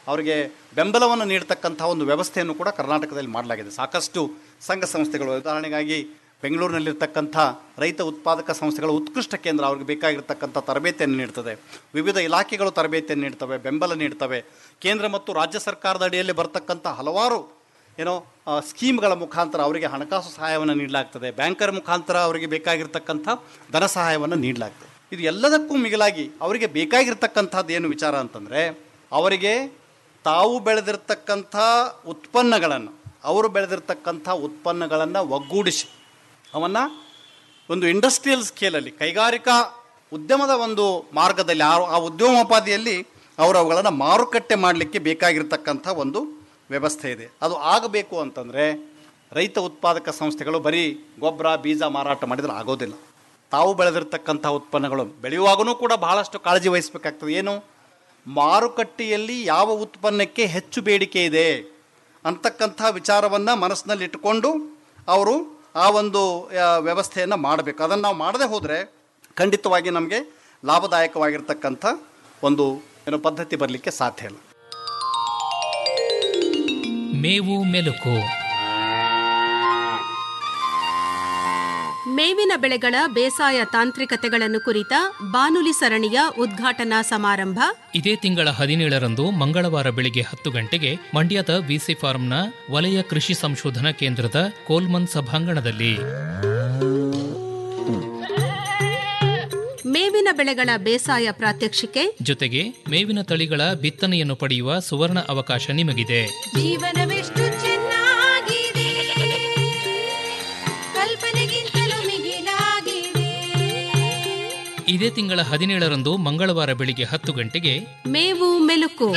ಅವರಿಗೆ ಬೆಂಬಲವನ್ನು ನೀಡ್ತಕ್ಕಂಥ ಒಂದು ವ್ಯವಸ್ಥೆಯನ್ನು ಕೂಡ ಕರ್ನಾಟಕದಲ್ಲಿ ಮಾಡಲಾಗಿದೆ ಸಾಕಷ್ಟು ಸಂಘ ಸಂಸ್ಥೆಗಳು ಉದಾಹರಣೆಗಾಗಿ ಬೆಂಗಳೂರಿನಲ್ಲಿರ್ತಕ್ಕಂಥ ರೈತ ಉತ್ಪಾದಕ ಸಂಸ್ಥೆಗಳ ಉತ್ಕೃಷ್ಟ ಕೇಂದ್ರ ಅವ್ರಿಗೆ ಬೇಕಾಗಿರ್ತಕ್ಕಂಥ ತರಬೇತಿಯನ್ನು ನೀಡ್ತದೆ ವಿವಿಧ ಇಲಾಖೆಗಳು ತರಬೇತಿಯನ್ನು ನೀಡ್ತವೆ ಬೆಂಬಲ ನೀಡ್ತವೆ ಕೇಂದ್ರ ಮತ್ತು ರಾಜ್ಯ ಸರ್ಕಾರದ ಅಡಿಯಲ್ಲಿ ಬರ್ತಕ್ಕಂಥ ಹಲವಾರು ಏನೋ ಆ, ಸ್ಕೀಮ್ಗಳ ಮುಖಾಂತರ ಅವರಿಗೆ ಹಣಕಾಸು ಸಹಾಯವನ್ನು ನೀಡಲಾಗ್ತದೆ ಬ್ಯಾಂಕರ್ ಮುಖಾಂತರ ಅವರಿಗೆ ಬೇಕಾಗಿರ್ತಕ್ಕಂಥ ಧನ ಸಹಾಯವನ್ನು ನೀಡಲಾಗ್ತದೆ ಇದು ಎಲ್ಲದಕ್ಕೂ ಮಿಗಿಲಾಗಿ ಅವರಿಗೆ ಬೇಕಾಗಿರ್ತಕ್ಕಂಥದ್ದು ಏನು ವಿಚಾರ ಅಂತಂದರೆ ಅವರಿಗೆ ತಾವು ಬೆಳೆದಿರ್ತಕ್ಕಂಥ ಉತ್ಪನ್ನಗಳನ್ನು ಅವರು ಬೆಳೆದಿರ್ತಕ್ಕಂಥ ಉತ್ಪನ್ನಗಳನ್ನು ಒಗ್ಗೂಡಿಸಿ ಅವನ್ನು ಒಂದು ಇಂಡಸ್ಟ್ರಿಯಲ್ ಸ್ಕೇಲಲ್ಲಿ ಕೈಗಾರಿಕಾ ಉದ್ಯಮದ ಒಂದು ಮಾರ್ಗದಲ್ಲಿ ಆ ಆ ಉದ್ಯಮೋಪಾದಿಯಲ್ಲಿ ಅವರು ಅವುಗಳನ್ನು ಮಾರುಕಟ್ಟೆ ಮಾಡಲಿಕ್ಕೆ ಬೇಕಾಗಿರ್ತಕ್ಕಂಥ ಒಂದು ವ್ಯವಸ್ಥೆ ಇದೆ ಅದು ಆಗಬೇಕು ಅಂತಂದರೆ ರೈತ ಉತ್ಪಾದಕ ಸಂಸ್ಥೆಗಳು ಬರೀ ಗೊಬ್ಬರ ಬೀಜ ಮಾರಾಟ ಮಾಡಿದರೆ ಆಗೋದಿಲ್ಲ ತಾವು ಬೆಳೆದಿರ್ತಕ್ಕಂಥ ಉತ್ಪನ್ನಗಳು ಬೆಳೆಯುವಾಗೂ ಕೂಡ ಬಹಳಷ್ಟು ಕಾಳಜಿ ವಹಿಸಬೇಕಾಗ್ತದೆ ಏನು ಮಾರುಕಟ್ಟೆಯಲ್ಲಿ ಯಾವ ಉತ್ಪನ್ನಕ್ಕೆ ಹೆಚ್ಚು ಬೇಡಿಕೆ ಇದೆ ಅಂತಕ್ಕಂಥ ವಿಚಾರವನ್ನು ಮನಸ್ಸಿನಲ್ಲಿ ಇಟ್ಟುಕೊಂಡು ಅವರು ಆ ಒಂದು ವ್ಯವಸ್ಥೆಯನ್ನು ಮಾಡಬೇಕು ಅದನ್ನು ನಾವು ಮಾಡದೆ ಹೋದರೆ ಖಂಡಿತವಾಗಿ ನಮಗೆ ಲಾಭದಾಯಕವಾಗಿರ್ತಕ್ಕಂಥ ಒಂದು ಏನೋ ಪದ್ಧತಿ ಬರಲಿಕ್ಕೆ ಸಾಧ್ಯ ಇಲ್ಲ ಮೇವು ಮೆಲುಕು ಮೇವಿನ ಬೆಳೆಗಳ ಬೇಸಾಯ ತಾಂತ್ರಿಕತೆಗಳನ್ನು ಕುರಿತ ಬಾನುಲಿ ಸರಣಿಯ ಉದ್ಘಾಟನಾ ಸಮಾರಂಭ ಇದೇ ತಿಂಗಳ ಹದಿನೇಳರಂದು ಮಂಗಳವಾರ ಬೆಳಿಗ್ಗೆ ಹತ್ತು ಗಂಟೆಗೆ ಮಂಡ್ಯದ ವಿಸಿ ಫಾರ್ಮ್ನ ವಲಯ ಕೃಷಿ ಸಂಶೋಧನಾ ಕೇಂದ್ರದ ಕೋಲ್ಮನ್ ಸಭಾಂಗಣದಲ್ಲಿ ಮೇವಿನ ಬೆಳೆಗಳ ಬೇಸಾಯ ಪ್ರಾತ್ಯಕ್ಷಿಕೆ ಜೊತೆಗೆ ಮೇವಿನ ತಳಿಗಳ ಬಿತ್ತನೆಯನ್ನು ಪಡೆಯುವ ಸುವರ್ಣ ಅವಕಾಶ ನಿಮಗಿದೆ ಜೀವನವೆಷ್ಟು ಚೆನ್ನಾಗಿದೆ ಕಲ್ಪನೆಗಿಂತಲೂ ಮಿಗಿಲಾಗಿದೆ ಇದೇ ತಿಂಗಳ ಹದಿನೇಳರಂದು ಮಂಗಳವಾರ ಬೆಳಿಗ್ಗೆ ಹತ್ತು ಗಂಟೆಗೆ ಮೇವು ಮೆಲುಕು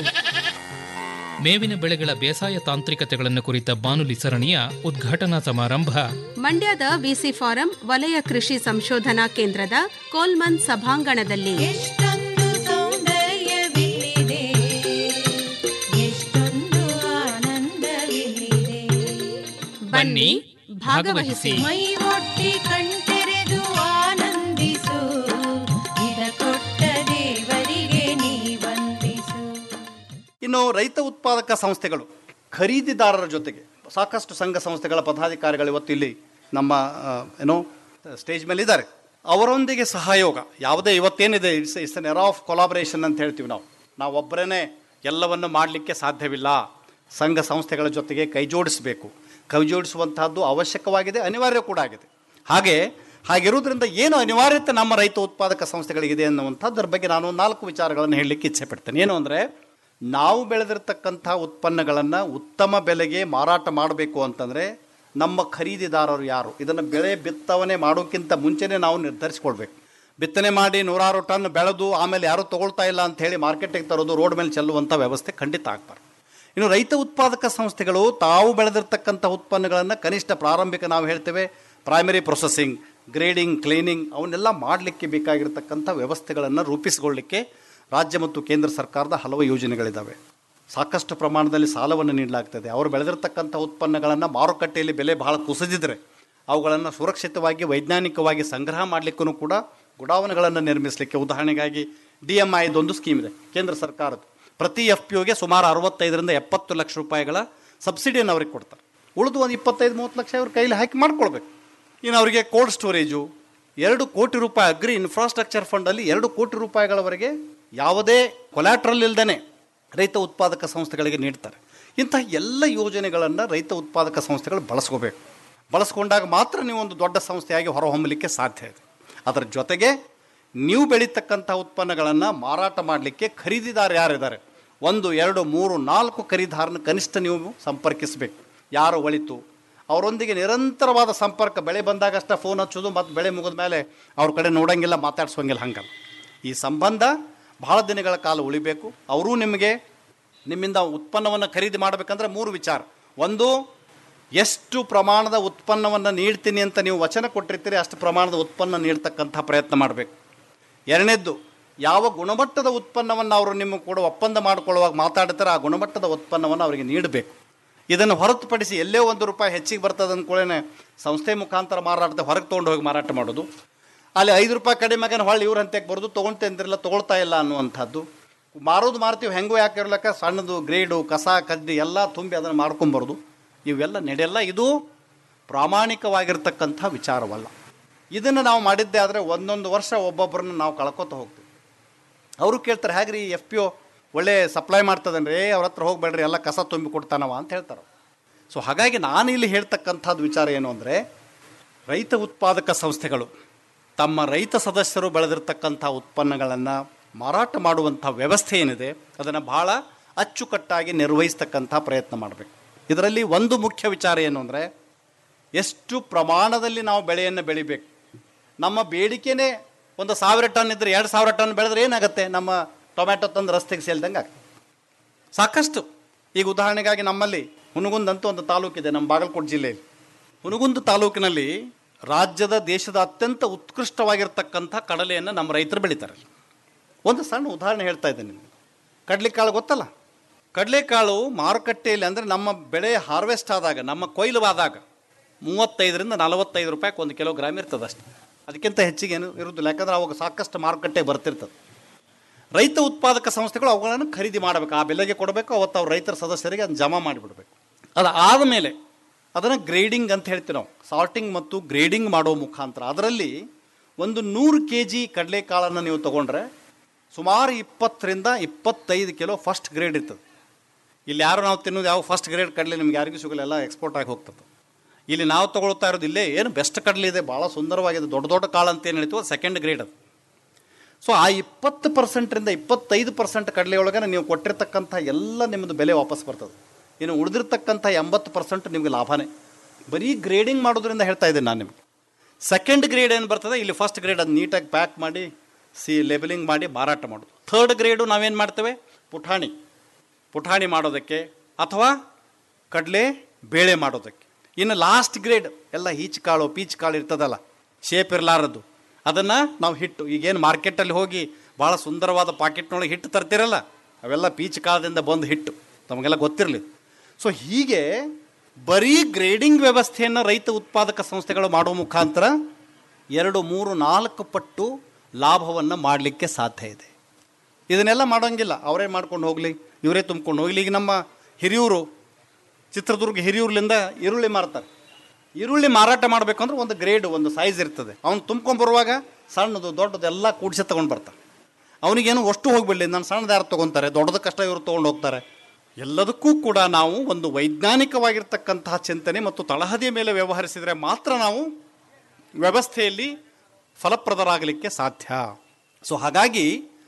ಮೇವಿನ ಬೆಳೆಗಳ ಬೇಸಾಯ ತಾಂತ್ರಿಕತೆಗಳನ್ನು ಕುರಿತ ಬಾನುಲಿ ಸರಣಿಯ ಉದ್ಘಾಟನಾ ಸಮಾರಂಭ ಮಂಡ್ಯದ ವಿಸಿ ಫಾರಂ ವಲಯ ಕೃಷಿ ಸಂಶೋಧನಾ ಕೇಂದ್ರದ ಕೋಲ್ಮನ್ ಸಭಾಂಗಣದಲ್ಲಿ ಎಷ್ಟೊಂದು ಸೌಂದರ್ಯವಿಲ್ಲಿದೆ ಎಷ್ಟೊಂದು ಆನಂದವಿಲ್ಲಿದೆ ಬನ್ನಿ ಭಾಗವಹಿಸಿ ಮೈ ಒಟ್ಟಿ ಕಣ್ತೆರೆದು ಆನಂದಿಸು ಇದ ಕೊಟ್ಟ ದೇವರಿಗೆ ನೀ ವಂದಿಸು ಇನ್ನು ರೈತ ಉತ್ಪಾದಕ ಸಂಸ್ಥೆಗಳು ಖರೀದಿದಾರರ ಜೊತೆಗೆ ಸಾಕಷ್ಟು ಸಂಘ ಸಂಸ್ಥೆಗಳ ಪದಾಧಿಕಾರಿಗಳು ಇವತ್ತು ಇಲ್ಲಿ ನಮ್ಮ ಆ, ಏನೋ ಸ್ಟೇಜ್ ಮೇಲೆ ಇದ್ದಾರೆ ಅವರೊಂದಿಗೆ ಸಹಯೋಗ ಯಾವುದೇ ಇವತ್ತೇನಿದೆ it's it's an era of collaboration ಅಂತ ಹೇಳ್ತೀವಿ ನಾವು ನಾವು ಒಬ್ಬರೇ ಎಲ್ಲವನ್ನು ಮಾಡಲಿಕ್ಕೆ ಸಾಧ್ಯವಿಲ್ಲ ಸಂಘ ಸಂಸ್ಥೆಗಳ ಜೊತೆಗೆ ಕೈ ಜೋಡಿಸಬೇಕು ಕೈ ಜೋಡಿಸುವಂತಹದ್ದು ಅವಶ್ಯಕವಾಗಿದೆ ಅನಿವಾರ್ಯ ಕೂಡ ಆಗಿದೆ ಹಾಗೆ ಹಾಗಿರುವುದರಿಂದ ಏನು ಅನಿವಾರ್ಯತೆ ನಮ್ಮ ರೈತ ಉತ್ಪಾದಕ ಸಂಸ್ಥೆಗಳಿಗಿದೆ ಅನ್ನುವಂಥದ್ರ ಬಗ್ಗೆ ನಾನು ಒಂದು ನಾಲ್ಕು ವಿಚಾರಗಳನ್ನು ಹೇಳಲಿಕ್ಕೆ ಇಚ್ಛೆ ಪಡ್ತೇನೆ ಏನು ಅಂದರೆ ನಾವು ಬೆಳೆದಿರ್ತಕ್ಕಂಥ ಉತ್ಪನ್ನಗಳನ್ನು ಉತ್ತಮ ಬೆಲೆಗೆ ಮಾರಾಟ ಮಾಡಬೇಕು ಅಂತಂದರೆ ನಮ್ಮ ಖರೀದಿದಾರರು ಯಾರು ಇದನ್ನು ಬೆಳೆ ಬಿತ್ತವನೆ ಮಾಡೋಕ್ಕಿಂತ ಮುಂಚೆನೇ ನಾವು ನಿರ್ಧರಿಸ್ಕೊಳ್ಬೇಕು ಬಿತ್ತನೆ ಮಾಡಿ ನೂರಾರು ಟನ್ ಬೆಳೆದು ಆಮೇಲೆ ಯಾರೂ ತೊಗೊಳ್ತಾ ಇಲ್ಲ ಅಂತ ಹೇಳಿ ಮಾರ್ಕೆಟಿಗೆ ತರೋದು ರೋಡ್ ಮೇಲೆ ಚೆಲ್ಲುವಂಥ ವ್ಯವಸ್ಥೆ ಖಂಡಿತ ಆಗ್ಬಾರ್ದು ಇನ್ನು ರೈತ ಉತ್ಪಾದಕ ಸಂಸ್ಥೆಗಳು ತಾವು ಬೆಳೆದಿರ್ತಕ್ಕಂಥ ಉತ್ಪನ್ನಗಳನ್ನು ಕನಿಷ್ಠ ಪ್ರಾರಂಭಿಕ ನಾವು ಹೇಳ್ತೇವೆ ಪ್ರೈಮರಿ ಪ್ರೊಸೆಸಿಂಗ್ ಗ್ರೇಡಿಂಗ್ ಕ್ಲೀನಿಂಗ್ ಅವನ್ನೆಲ್ಲ ಮಾಡಲಿಕ್ಕೆ ಬೇಕಾಗಿರ್ತಕ್ಕಂಥ ವ್ಯವಸ್ಥೆಗಳನ್ನು ರೂಪಿಸಿಕೊಳ್ಳಿಕ್ಕೆ ರಾಜ್ಯ ಮತ್ತು ಕೇಂದ್ರ ಸರ್ಕಾರದ ಹಲವು ಯೋಜನೆಗಳಿದ್ದಾವೆ ಸಾಕಷ್ಟು ಪ್ರಮಾಣದಲ್ಲಿ ಸಾಲವನ್ನು ನೀಡಲಾಗ್ತದೆ ಅವರು ಬೆಳೆದಿರ್ತಕ್ಕಂಥ ಉತ್ಪನ್ನಗಳನ್ನು ಮಾರುಕಟ್ಟೆಯಲ್ಲಿ ಬೆಲೆ ಬಹಳ ಕುಸಿದಿದ್ರೆ ಅವುಗಳನ್ನು ಸುರಕ್ಷಿತವಾಗಿ ವೈಜ್ಞಾನಿಕವಾಗಿ ಸಂಗ್ರಹ ಮಾಡಲಿಕ್ಕೂ ಕೂಡ ಗುಡಾವಣೆಗಳನ್ನು ನಿರ್ಮಿಸಲಿಕ್ಕೆ ಉದಾಹರಣೆಗಾಗಿ ಡಿ ಎಮ್ ಐದೊಂದು ಸ್ಕೀಮ್ ಇದೆ ಕೇಂದ್ರ ಸರ್ಕಾರದ್ದು ಪ್ರತಿ ಎಫ್ ಪಿ ಒಗೆ ಸುಮಾರು ಅರವತ್ತೈದರಿಂದ ಎಪ್ಪತ್ತು ಲಕ್ಷ ರೂಪಾಯಿಗಳ ಸಬ್ಸಿಡಿಯನ್ನು ಅವ್ರಿಗೆ ಕೊಡ್ತಾರೆ ಉಳಿದು ಒಂದು ಇಪ್ಪತ್ತೈದು ಮೂವತ್ತು ಲಕ್ಷ ಅವ್ರ ಕೈಲಿ ಹಾಕಿ ಮಾಡ್ಕೊಳ್ಬೇಕು ಇನ್ನು ಅವರಿಗೆ ಕೋಲ್ಡ್ ಸ್ಟೋರೇಜು ಎರಡು ಕೋಟಿ ರೂಪಾಯಿ ಅಗ್ರಿ ಇನ್ಫ್ರಾಸ್ಟ್ರಕ್ಚರ್ ಫಂಡಲ್ಲಿ ಎರಡು ಕೋಟಿ ರೂಪಾಯಿಗಳವರೆಗೆ ಯಾವುದೇ ಕೊಲ್ಯಾಟ್ರಲ್ ಇಲ್ದೇ ರೈತ ಉತ್ಪಾದಕ ಸಂಸ್ಥೆಗಳಿಗೆ ನೀಡ್ತಾರೆ ಇಂತಹ ಎಲ್ಲ ಯೋಜನೆಗಳನ್ನು ರೈತ ಉತ್ಪಾದಕ ಸಂಸ್ಥೆಗಳು ಬಳಸ್ಕೋಬೇಕು ಬಳಸ್ಕೊಂಡಾಗ ಮಾತ್ರ ನೀವು ಒಂದು ದೊಡ್ಡ ಸಂಸ್ಥೆಯಾಗಿ ಹೊರಹೊಮ್ಮಲಿಕ್ಕೆ ಸಾಧ್ಯ ಇದೆ ಅದರ ಜೊತೆಗೆ ನೀವು ಬೆಳೀತಕ್ಕಂಥ ಉತ್ಪನ್ನಗಳನ್ನು ಮಾರಾಟ ಮಾಡಲಿಕ್ಕೆ ಖರೀದಿದಾರ ಯಾರಿದ್ದಾರೆ ಒಂದು ಎರಡು ಮೂರು ನಾಲ್ಕು ಖರೀದಾರನ ಕನಿಷ್ಠ ನೀವು ಸಂಪರ್ಕಿಸಬೇಕು ಯಾರು ಒಳಿತು ಅವರೊಂದಿಗೆ ನಿರಂತರವಾದ ಸಂಪರ್ಕ ಬೆಳೆ ಬಂದಾಗಷ್ಟೇ ಫೋನ್ ಹಚ್ಚೋದು ಮತ್ತು ಬೆಳೆ ಮುಗಿದ ಮೇಲೆ ಅವ್ರ ಕಡೆ ನೋಡಂಗಿಲ್ಲ ಮಾತಾಡ್ಸೋಂಗಿಲ್ಲ ಹಂಗಲ್ಲ ಈ ಸಂಬಂಧ ಬಹಳ ದಿನಗಳ ಕಾಲ ಉಳಿಬೇಕು ಅವರೂ ನಿಮಗೆ ನಿಮ್ಮಿಂದ ಉತ್ಪನ್ನವನ್ನು ಖರೀದಿ ಮಾಡಬೇಕಂದ್ರೆ ಮೂರು ವಿಚಾರ ಒಂದು ಎಷ್ಟು ಪ್ರಮಾಣದ ಉತ್ಪನ್ನವನ್ನು ನೀಡ್ತೀನಿ ಅಂತ ನೀವು ವಚನ ಕೊಟ್ಟಿರ್ತೀರಿ ಅಷ್ಟು ಪ್ರಮಾಣದ ಉತ್ಪನ್ನ ನೀಡ್ತಕ್ಕಂಥ ಪ್ರಯತ್ನ ಮಾಡಬೇಕು ಎರಡನೇದ್ದು ಯಾವ ಗುಣಮಟ್ಟದ ಉತ್ಪನ್ನವನ್ನು ಅವರು ನಿಮ್ಮ ಕೂಡ ಒಪ್ಪಂದ ಮಾಡಿಕೊಳ್ಳುವಾಗ ಮಾತಾಡ್ತಾರೆ ಆ ಗುಣಮಟ್ಟದ ಉತ್ಪನ್ನವನ್ನು ಅವರಿಗೆ ನೀಡಬೇಕು ಇದನ್ನು ಹೊರತುಪಡಿಸಿ ಎಲ್ಲೇ ಒಂದು ರೂಪಾಯಿ ಹೆಚ್ಚಿಗೆ ಬರ್ತದೆ ಅಂದ್ಕೊಳ್ಳೇನೆ ಸಂಸ್ಥೆ ಮುಖಾಂತರ ಮಾರಾಟದ ಹೊರಗೆ ತೊಗೊಂಡು ಹೋಗಿ ಮಾರಾಟ ಮಾಡೋದು ಅಲ್ಲಿ ಐದು ರೂಪಾಯಿ ಕಡಿಮೆ ಹೊಳ್ಳಿ ಇವ್ರ ಹಂತಕ್ಕೆ ಬರೋದು ತೊಗೊಳ್ತೇಂದ್ರಿಲ್ಲ ತೊಗೊಳ್ತಾ ಇಲ್ಲ ಅನ್ನುವಂಥದ್ದು ಮಾರೋದು ಮಾರ್ತೀವಿ ಹೆಂಗೂ ಯಾಕೆ ಇರ್ಲಕ್ಕ ಸಣ್ಣದು ಗ್ರೇಡು ಕಸ ಕಡ್ಡಿ ಎಲ್ಲ ತುಂಬಿ ಅದನ್ನು ಮಾಡ್ಕೊಂಬರೋದು ಇವೆಲ್ಲ ನಡೆಯಲ್ಲ ಇದು ಪ್ರಾಮಾಣಿಕವಾಗಿರ್ತಕ್ಕಂಥ ವಿಚಾರವಲ್ಲ ಇದನ್ನು ನಾವು ಮಾಡಿದ್ದೆ ಆದರೆ ಒಂದೊಂದು ವರ್ಷ ಒಬ್ಬೊಬ್ಬರನ್ನ ನಾವು ಕಳ್ಕೊತ ಹೋಗ್ತೀವಿ ಅವರು ಕೇಳ್ತಾರೆ ಹೇಗ್ರಿ ಎಫ್ ಪಿ ಒ ಒಳ್ಳೆ ಸಪ್ಲೈ ಮಾಡ್ತದನ್ರಿ ಏ ಅವ್ರ ಹತ್ರ ಹೋಗ್ಬೇಡ್ರಿ ಎಲ್ಲ ಕಸ ತುಂಬಿ ಕೊಡ್ತಾನವ ಅಂತ ಹೇಳ್ತಾರೆ ಸೊ ಹಾಗಾಗಿ ನಾನು ಇಲ್ಲಿ ಹೇಳ್ತಕ್ಕಂಥದ್ದು ವಿಚಾರ ಏನು ಅಂದರೆ ರೈತ ಉತ್ಪಾದಕ ಸಂಸ್ಥೆಗಳು ತಮ್ಮ ರೈತ ಸದಸ್ಯರು ಬೆಳೆದಿರ್ತಕ್ಕಂಥ ಉತ್ಪನ್ನಗಳನ್ನು ಮಾರಾಟ ಮಾಡುವಂಥ ವ್ಯವಸ್ಥೆ ಏನಿದೆ ಅದನ್ನು ಭಾಳ ಅಚ್ಚುಕಟ್ಟಾಗಿ ನಿರ್ವಹಿಸ್ತಕ್ಕಂಥ ಪ್ರಯತ್ನ ಮಾಡಬೇಕು ಇದರಲ್ಲಿ ಒಂದು ಮುಖ್ಯ ವಿಚಾರ ಏನು ಅಂದರೆ ಎಷ್ಟು ಪ್ರಮಾಣದಲ್ಲಿ ನಾವು ಬೆಳೆಯನ್ನು ಬೆಳಿಬೇಕು ನಮ್ಮ ಬೇಡಿಕೆನೇ ಒಂದು ಸಾವಿರ ಟನ್ ಇದ್ದರೆ ಎರಡು ಸಾವಿರ ಟನ್ ಬೆಳೆದ್ರೆ ಏನಾಗುತ್ತೆ ನಮ್ಮ ಟೊಮ್ಯಾಟೊ ತಂದು ರಸ್ತೆಗೆ ಸೇಲ್ದಂಗೆ ಆಗ್ತದೆ ಸಾಕಷ್ಟು ಈಗ ಉದಾಹರಣೆಗಾಗಿ ನಮ್ಮಲ್ಲಿ ಹುನಗುಂದ್ ಅಂತ ಒಂದು ತಾಲೂಕಿದೆ ನಮ್ಮ ಬಾಗಲಕೋಟೆ ಜಿಲ್ಲೆಯಲ್ಲಿ ಹುನಗುಂದ್ ತಾಲೂಕಿನಲ್ಲಿ ರಾಜ್ಯದ ದೇಶದ ಅತ್ಯಂತ ಉತ್ಕೃಷ್ಟವಾಗಿರ್ತಕ್ಕಂಥ ಕಡಲೆಯನ್ನು ನಮ್ಮ ರೈತರು ಬೆಳೀತಾರೆ ಒಂದು ಸಣ್ಣ ಉದಾಹರಣೆ ಹೇಳ್ತಾ ಇದ್ದೇನೆ ನಿಮಗೆ ಕಡಲೆಕಾಳು ಗೊತ್ತಲ್ಲ ಕಡಲೆಕಾಳು ಮಾರುಕಟ್ಟೆಯಲ್ಲಿ ಅಂದರೆ ನಮ್ಮ ಬೆಳೆ ಹಾರ್ವೆಸ್ಟ್ ಆದಾಗ ನಮ್ಮ ಕೊಯ್ಲುವಾದಾಗ ಮೂವತ್ತೈದರಿಂದ ನಲವತ್ತೈದು ರೂಪಾಯಿಗೆ ಒಂದು ಕಿಲೋಗ್ರಾಮ್ ಇರ್ತದೆ ಅಷ್ಟೇ ಅದಕ್ಕಿಂತ ಹೆಚ್ಚಿಗೆ ಏನು ಇರುವುದಿಲ್ಲ ಯಾಕಂದ್ರೆ ಅವಾಗ ಸಾಕಷ್ಟು ಮಾರುಕಟ್ಟೆ ಬರ್ತಿರ್ತದೆ ರೈತ ಉತ್ಪಾದಕ ಸಂಸ್ಥೆಗಳು ಅವುಗಳನ್ನು ಖರೀದಿ ಮಾಡಬೇಕು ಆ ಬೆಲೆಗೆ ಕೊಡಬೇಕು ಅವತ್ತು ಅವ್ರ ರೈತರ ಸದಸ್ಯರಿಗೆ ಅದನ್ನು ಜಮಾ ಮಾಡಿಬಿಡ್ಬೇಕು ಅದು ಆದಮೇಲೆ ಅದನ್ನು ಗ್ರೇಡಿಂಗ್ ಅಂತ ಹೇಳ್ತೀವಿ ನಾವು ಸಾರ್ಟಿಂಗ್ ಮತ್ತು ಗ್ರೇಡಿಂಗ್ ಮಾಡೋ ಮುಖಾಂತರ ಅದರಲ್ಲಿ ಒಂದು ನೂರು ಕೆ ಜಿ ಕಡಲೆಕಾಳನ್ನು ನೀವು ತೊಗೊಂಡ್ರೆ ಸುಮಾರು ಇಪ್ಪತ್ತರಿಂದ ಇಪ್ಪತ್ತೈದು ಕಿಲೋ ಫಸ್ಟ್ ಗ್ರೇಡ್ ಇರ್ತದೆ ಇಲ್ಲಿ ಯಾರು ನಾವು ತಿನ್ನೋದು ಯಾವ ಫಸ್ಟ್ ಗ್ರೇಡ್ ಕಡಲೆ ನಿಮ್ಗೆ ಯಾರಿಗೂ ಸಿಗಲ್ಲ ಎಲ್ಲ ಎಕ್ಸ್ಪೋರ್ಟ್ ಆಗಿ ಹೋಗ್ತದೆ ಇಲ್ಲಿ ನಾವು ತಗೊಳ್ತಾ ಇರೋದು ಇಲ್ಲೇ ಏನು ಬೆಸ್ಟ್ ಕಡಲೆ ಇದೆ ಭಾಳ ಸುಂದರವಾಗಿದೆ ದೊಡ್ಡ ದೊಡ್ಡ ಕಾಳು ಅಂತ ಏನು ಹೇಳ್ತೀವೋ ಸೆಕೆಂಡ್ ಗ್ರೇಡ್ ಅದು ಸೊ ಆ ಇಪ್ಪತ್ತು ಪರ್ಸೆಂಟ್ರಿಂದ ಇಪ್ಪತ್ತೈದು ಪರ್ಸೆಂಟ್ ಕಡಲೆಯೊಳಗೆ ನೀವು ಕೊಟ್ಟಿರ್ತಕ್ಕಂಥ ಎಲ್ಲ ನಿಮ್ಮದು ಬೆಲೆ ವಾಪಸ್ ಬರ್ತದೆ ಇನ್ನು ಉಳಿದಿರ್ತಕ್ಕಂಥ ಎಂಬತ್ತು ಪರ್ಸೆಂಟ್ ನಿಮಗೆ ಲಾಭನೇ ಬರೀ ಗ್ರೇಡಿಂಗ್ ಮಾಡೋದ್ರಿಂದ ಹೇಳ್ತಾ ಇದ್ದೀನಿ ನಾನು ನಿಮಗೆ ಸೆಕೆಂಡ್ ಗ್ರೇಡ್ ಏನು ಬರ್ತದೆ ಇಲ್ಲಿ ಫಸ್ಟ್ ಗ್ರೇಡ್ ಅದು ನೀಟಾಗಿ ಪ್ಯಾಕ್ ಮಾಡಿ ಸಿ ಲೇಬಲಿಂಗ್ ಮಾಡಿ ಮಾರಾಟ ಮಾಡೋದು ಥರ್ಡ್ ಗ್ರೇಡು ನಾವೇನು ಮಾಡ್ತೇವೆ ಪುಟಾಣಿ ಪುಟಾಣಿ ಮಾಡೋದಕ್ಕೆ ಅಥವಾ ಕಡಲೆ ಬೇಳೆ ಮಾಡೋದಕ್ಕೆ ಇನ್ನು ಲಾಸ್ಟ್ ಗ್ರೇಡ್ ಎಲ್ಲ ಈಚ್ ಕಾಳು ಪೀಚ್ ಕಾಳು ಇರ್ತದಲ್ಲ ಶೇಪ್ ಇರಲಾರದು ಅದನ್ನು ನಾವು ಹಿಟ್ಟು ಈಗೇನು ಮಾರ್ಕೆಟಲ್ಲಿ ಹೋಗಿ ಭಾಳ ಸುಂದರವಾದ ಪಾಕೆಟ್ನೊಳಗೆ ಹಿಟ್ಟು ತರ್ತಿರಲ್ಲ ಅವೆಲ್ಲ ಪೀಚ್ ಕಾಳದಿಂದ ಬಂದು ಹಿಟ್ಟು ತಮಗೆಲ್ಲ ಗೊತ್ತಿರಲಿ ಸೊ ಹೀಗೆ ಬರೀ ಗ್ರೇಡಿಂಗ್ ವ್ಯವಸ್ಥೆಯನ್ನು ರೈತ ಉತ್ಪಾದಕ ಸಂಸ್ಥೆಗಳು ಮಾಡುವ ಮುಖಾಂತರ ಎರಡು ಮೂರು ನಾಲ್ಕು ಪಟ್ಟು ಲಾಭವನ್ನು ಮಾಡಲಿಕ್ಕೆ ಸಾಧ್ಯ ಇದೆ ಇದನ್ನೆಲ್ಲ ಮಾಡೋಂಗಿಲ್ಲ ಅವರೇ ಮಾಡ್ಕೊಂಡು ಹೋಗಲಿ ಇವರೇ ತುಂಬ್ಕೊಂಡು ಹೋಗಲಿ ಈಗ ನಮ್ಮ ಹಿರಿಯೂರು ಚಿತ್ರದುರ್ಗ ಹಿರಿಯೂರ್ಲಿಂದ ಈರುಳ್ಳಿ ಮಾರ್ತಾರೆ ಈರುಳ್ಳಿ ಮಾರಾಟ ಮಾಡಬೇಕಂದ್ರೆ ಒಂದು ಗ್ರೇಡ್ ಒಂದು ಸೈಜ್ ಇರ್ತದೆ ಅವ್ನು ತುಂಬ್ಕೊಂಬರುವಾಗ ಸಣ್ಣದು ದೊಡ್ಡದು ಎಲ್ಲ ಕೂಡಿಸಿ ತೊಗೊಂಡು ಬರ್ತಾರೆ ಅವನಿಗೇನು ಅಷ್ಟು ಹೋಗ್ಬಿಡಲಿ ನಾನು ಸಣ್ಣದು ಯಾರು ತೊಗೊತಾರೆ ದೊಡ್ಡದಕ್ಕಷ್ಟ ಇವರು ತೊಗೊಂಡು ಹೋಗ್ತಾರೆ ಎಲ್ಲದಕ್ಕೂ ಕೂಡ ನಾವು ಒಂದು ವೈಜ್ಞಾನಿಕವಾಗಿರ್ತಕ್ಕಂತಹ ಚಿಂತನೆ ಮತ್ತು ತಳಹದಿಯ ಮೇಲೆ ವ್ಯವಹರಿಸಿದರೆ ಮಾತ್ರ ನಾವು ವ್ಯವಸ್ಥೆಯಲ್ಲಿ ಫಲಪ್ರದರಾಗಲಿಕ್ಕೆ ಸಾಧ್ಯ ಸೊ ಹಾಗಾಗಿ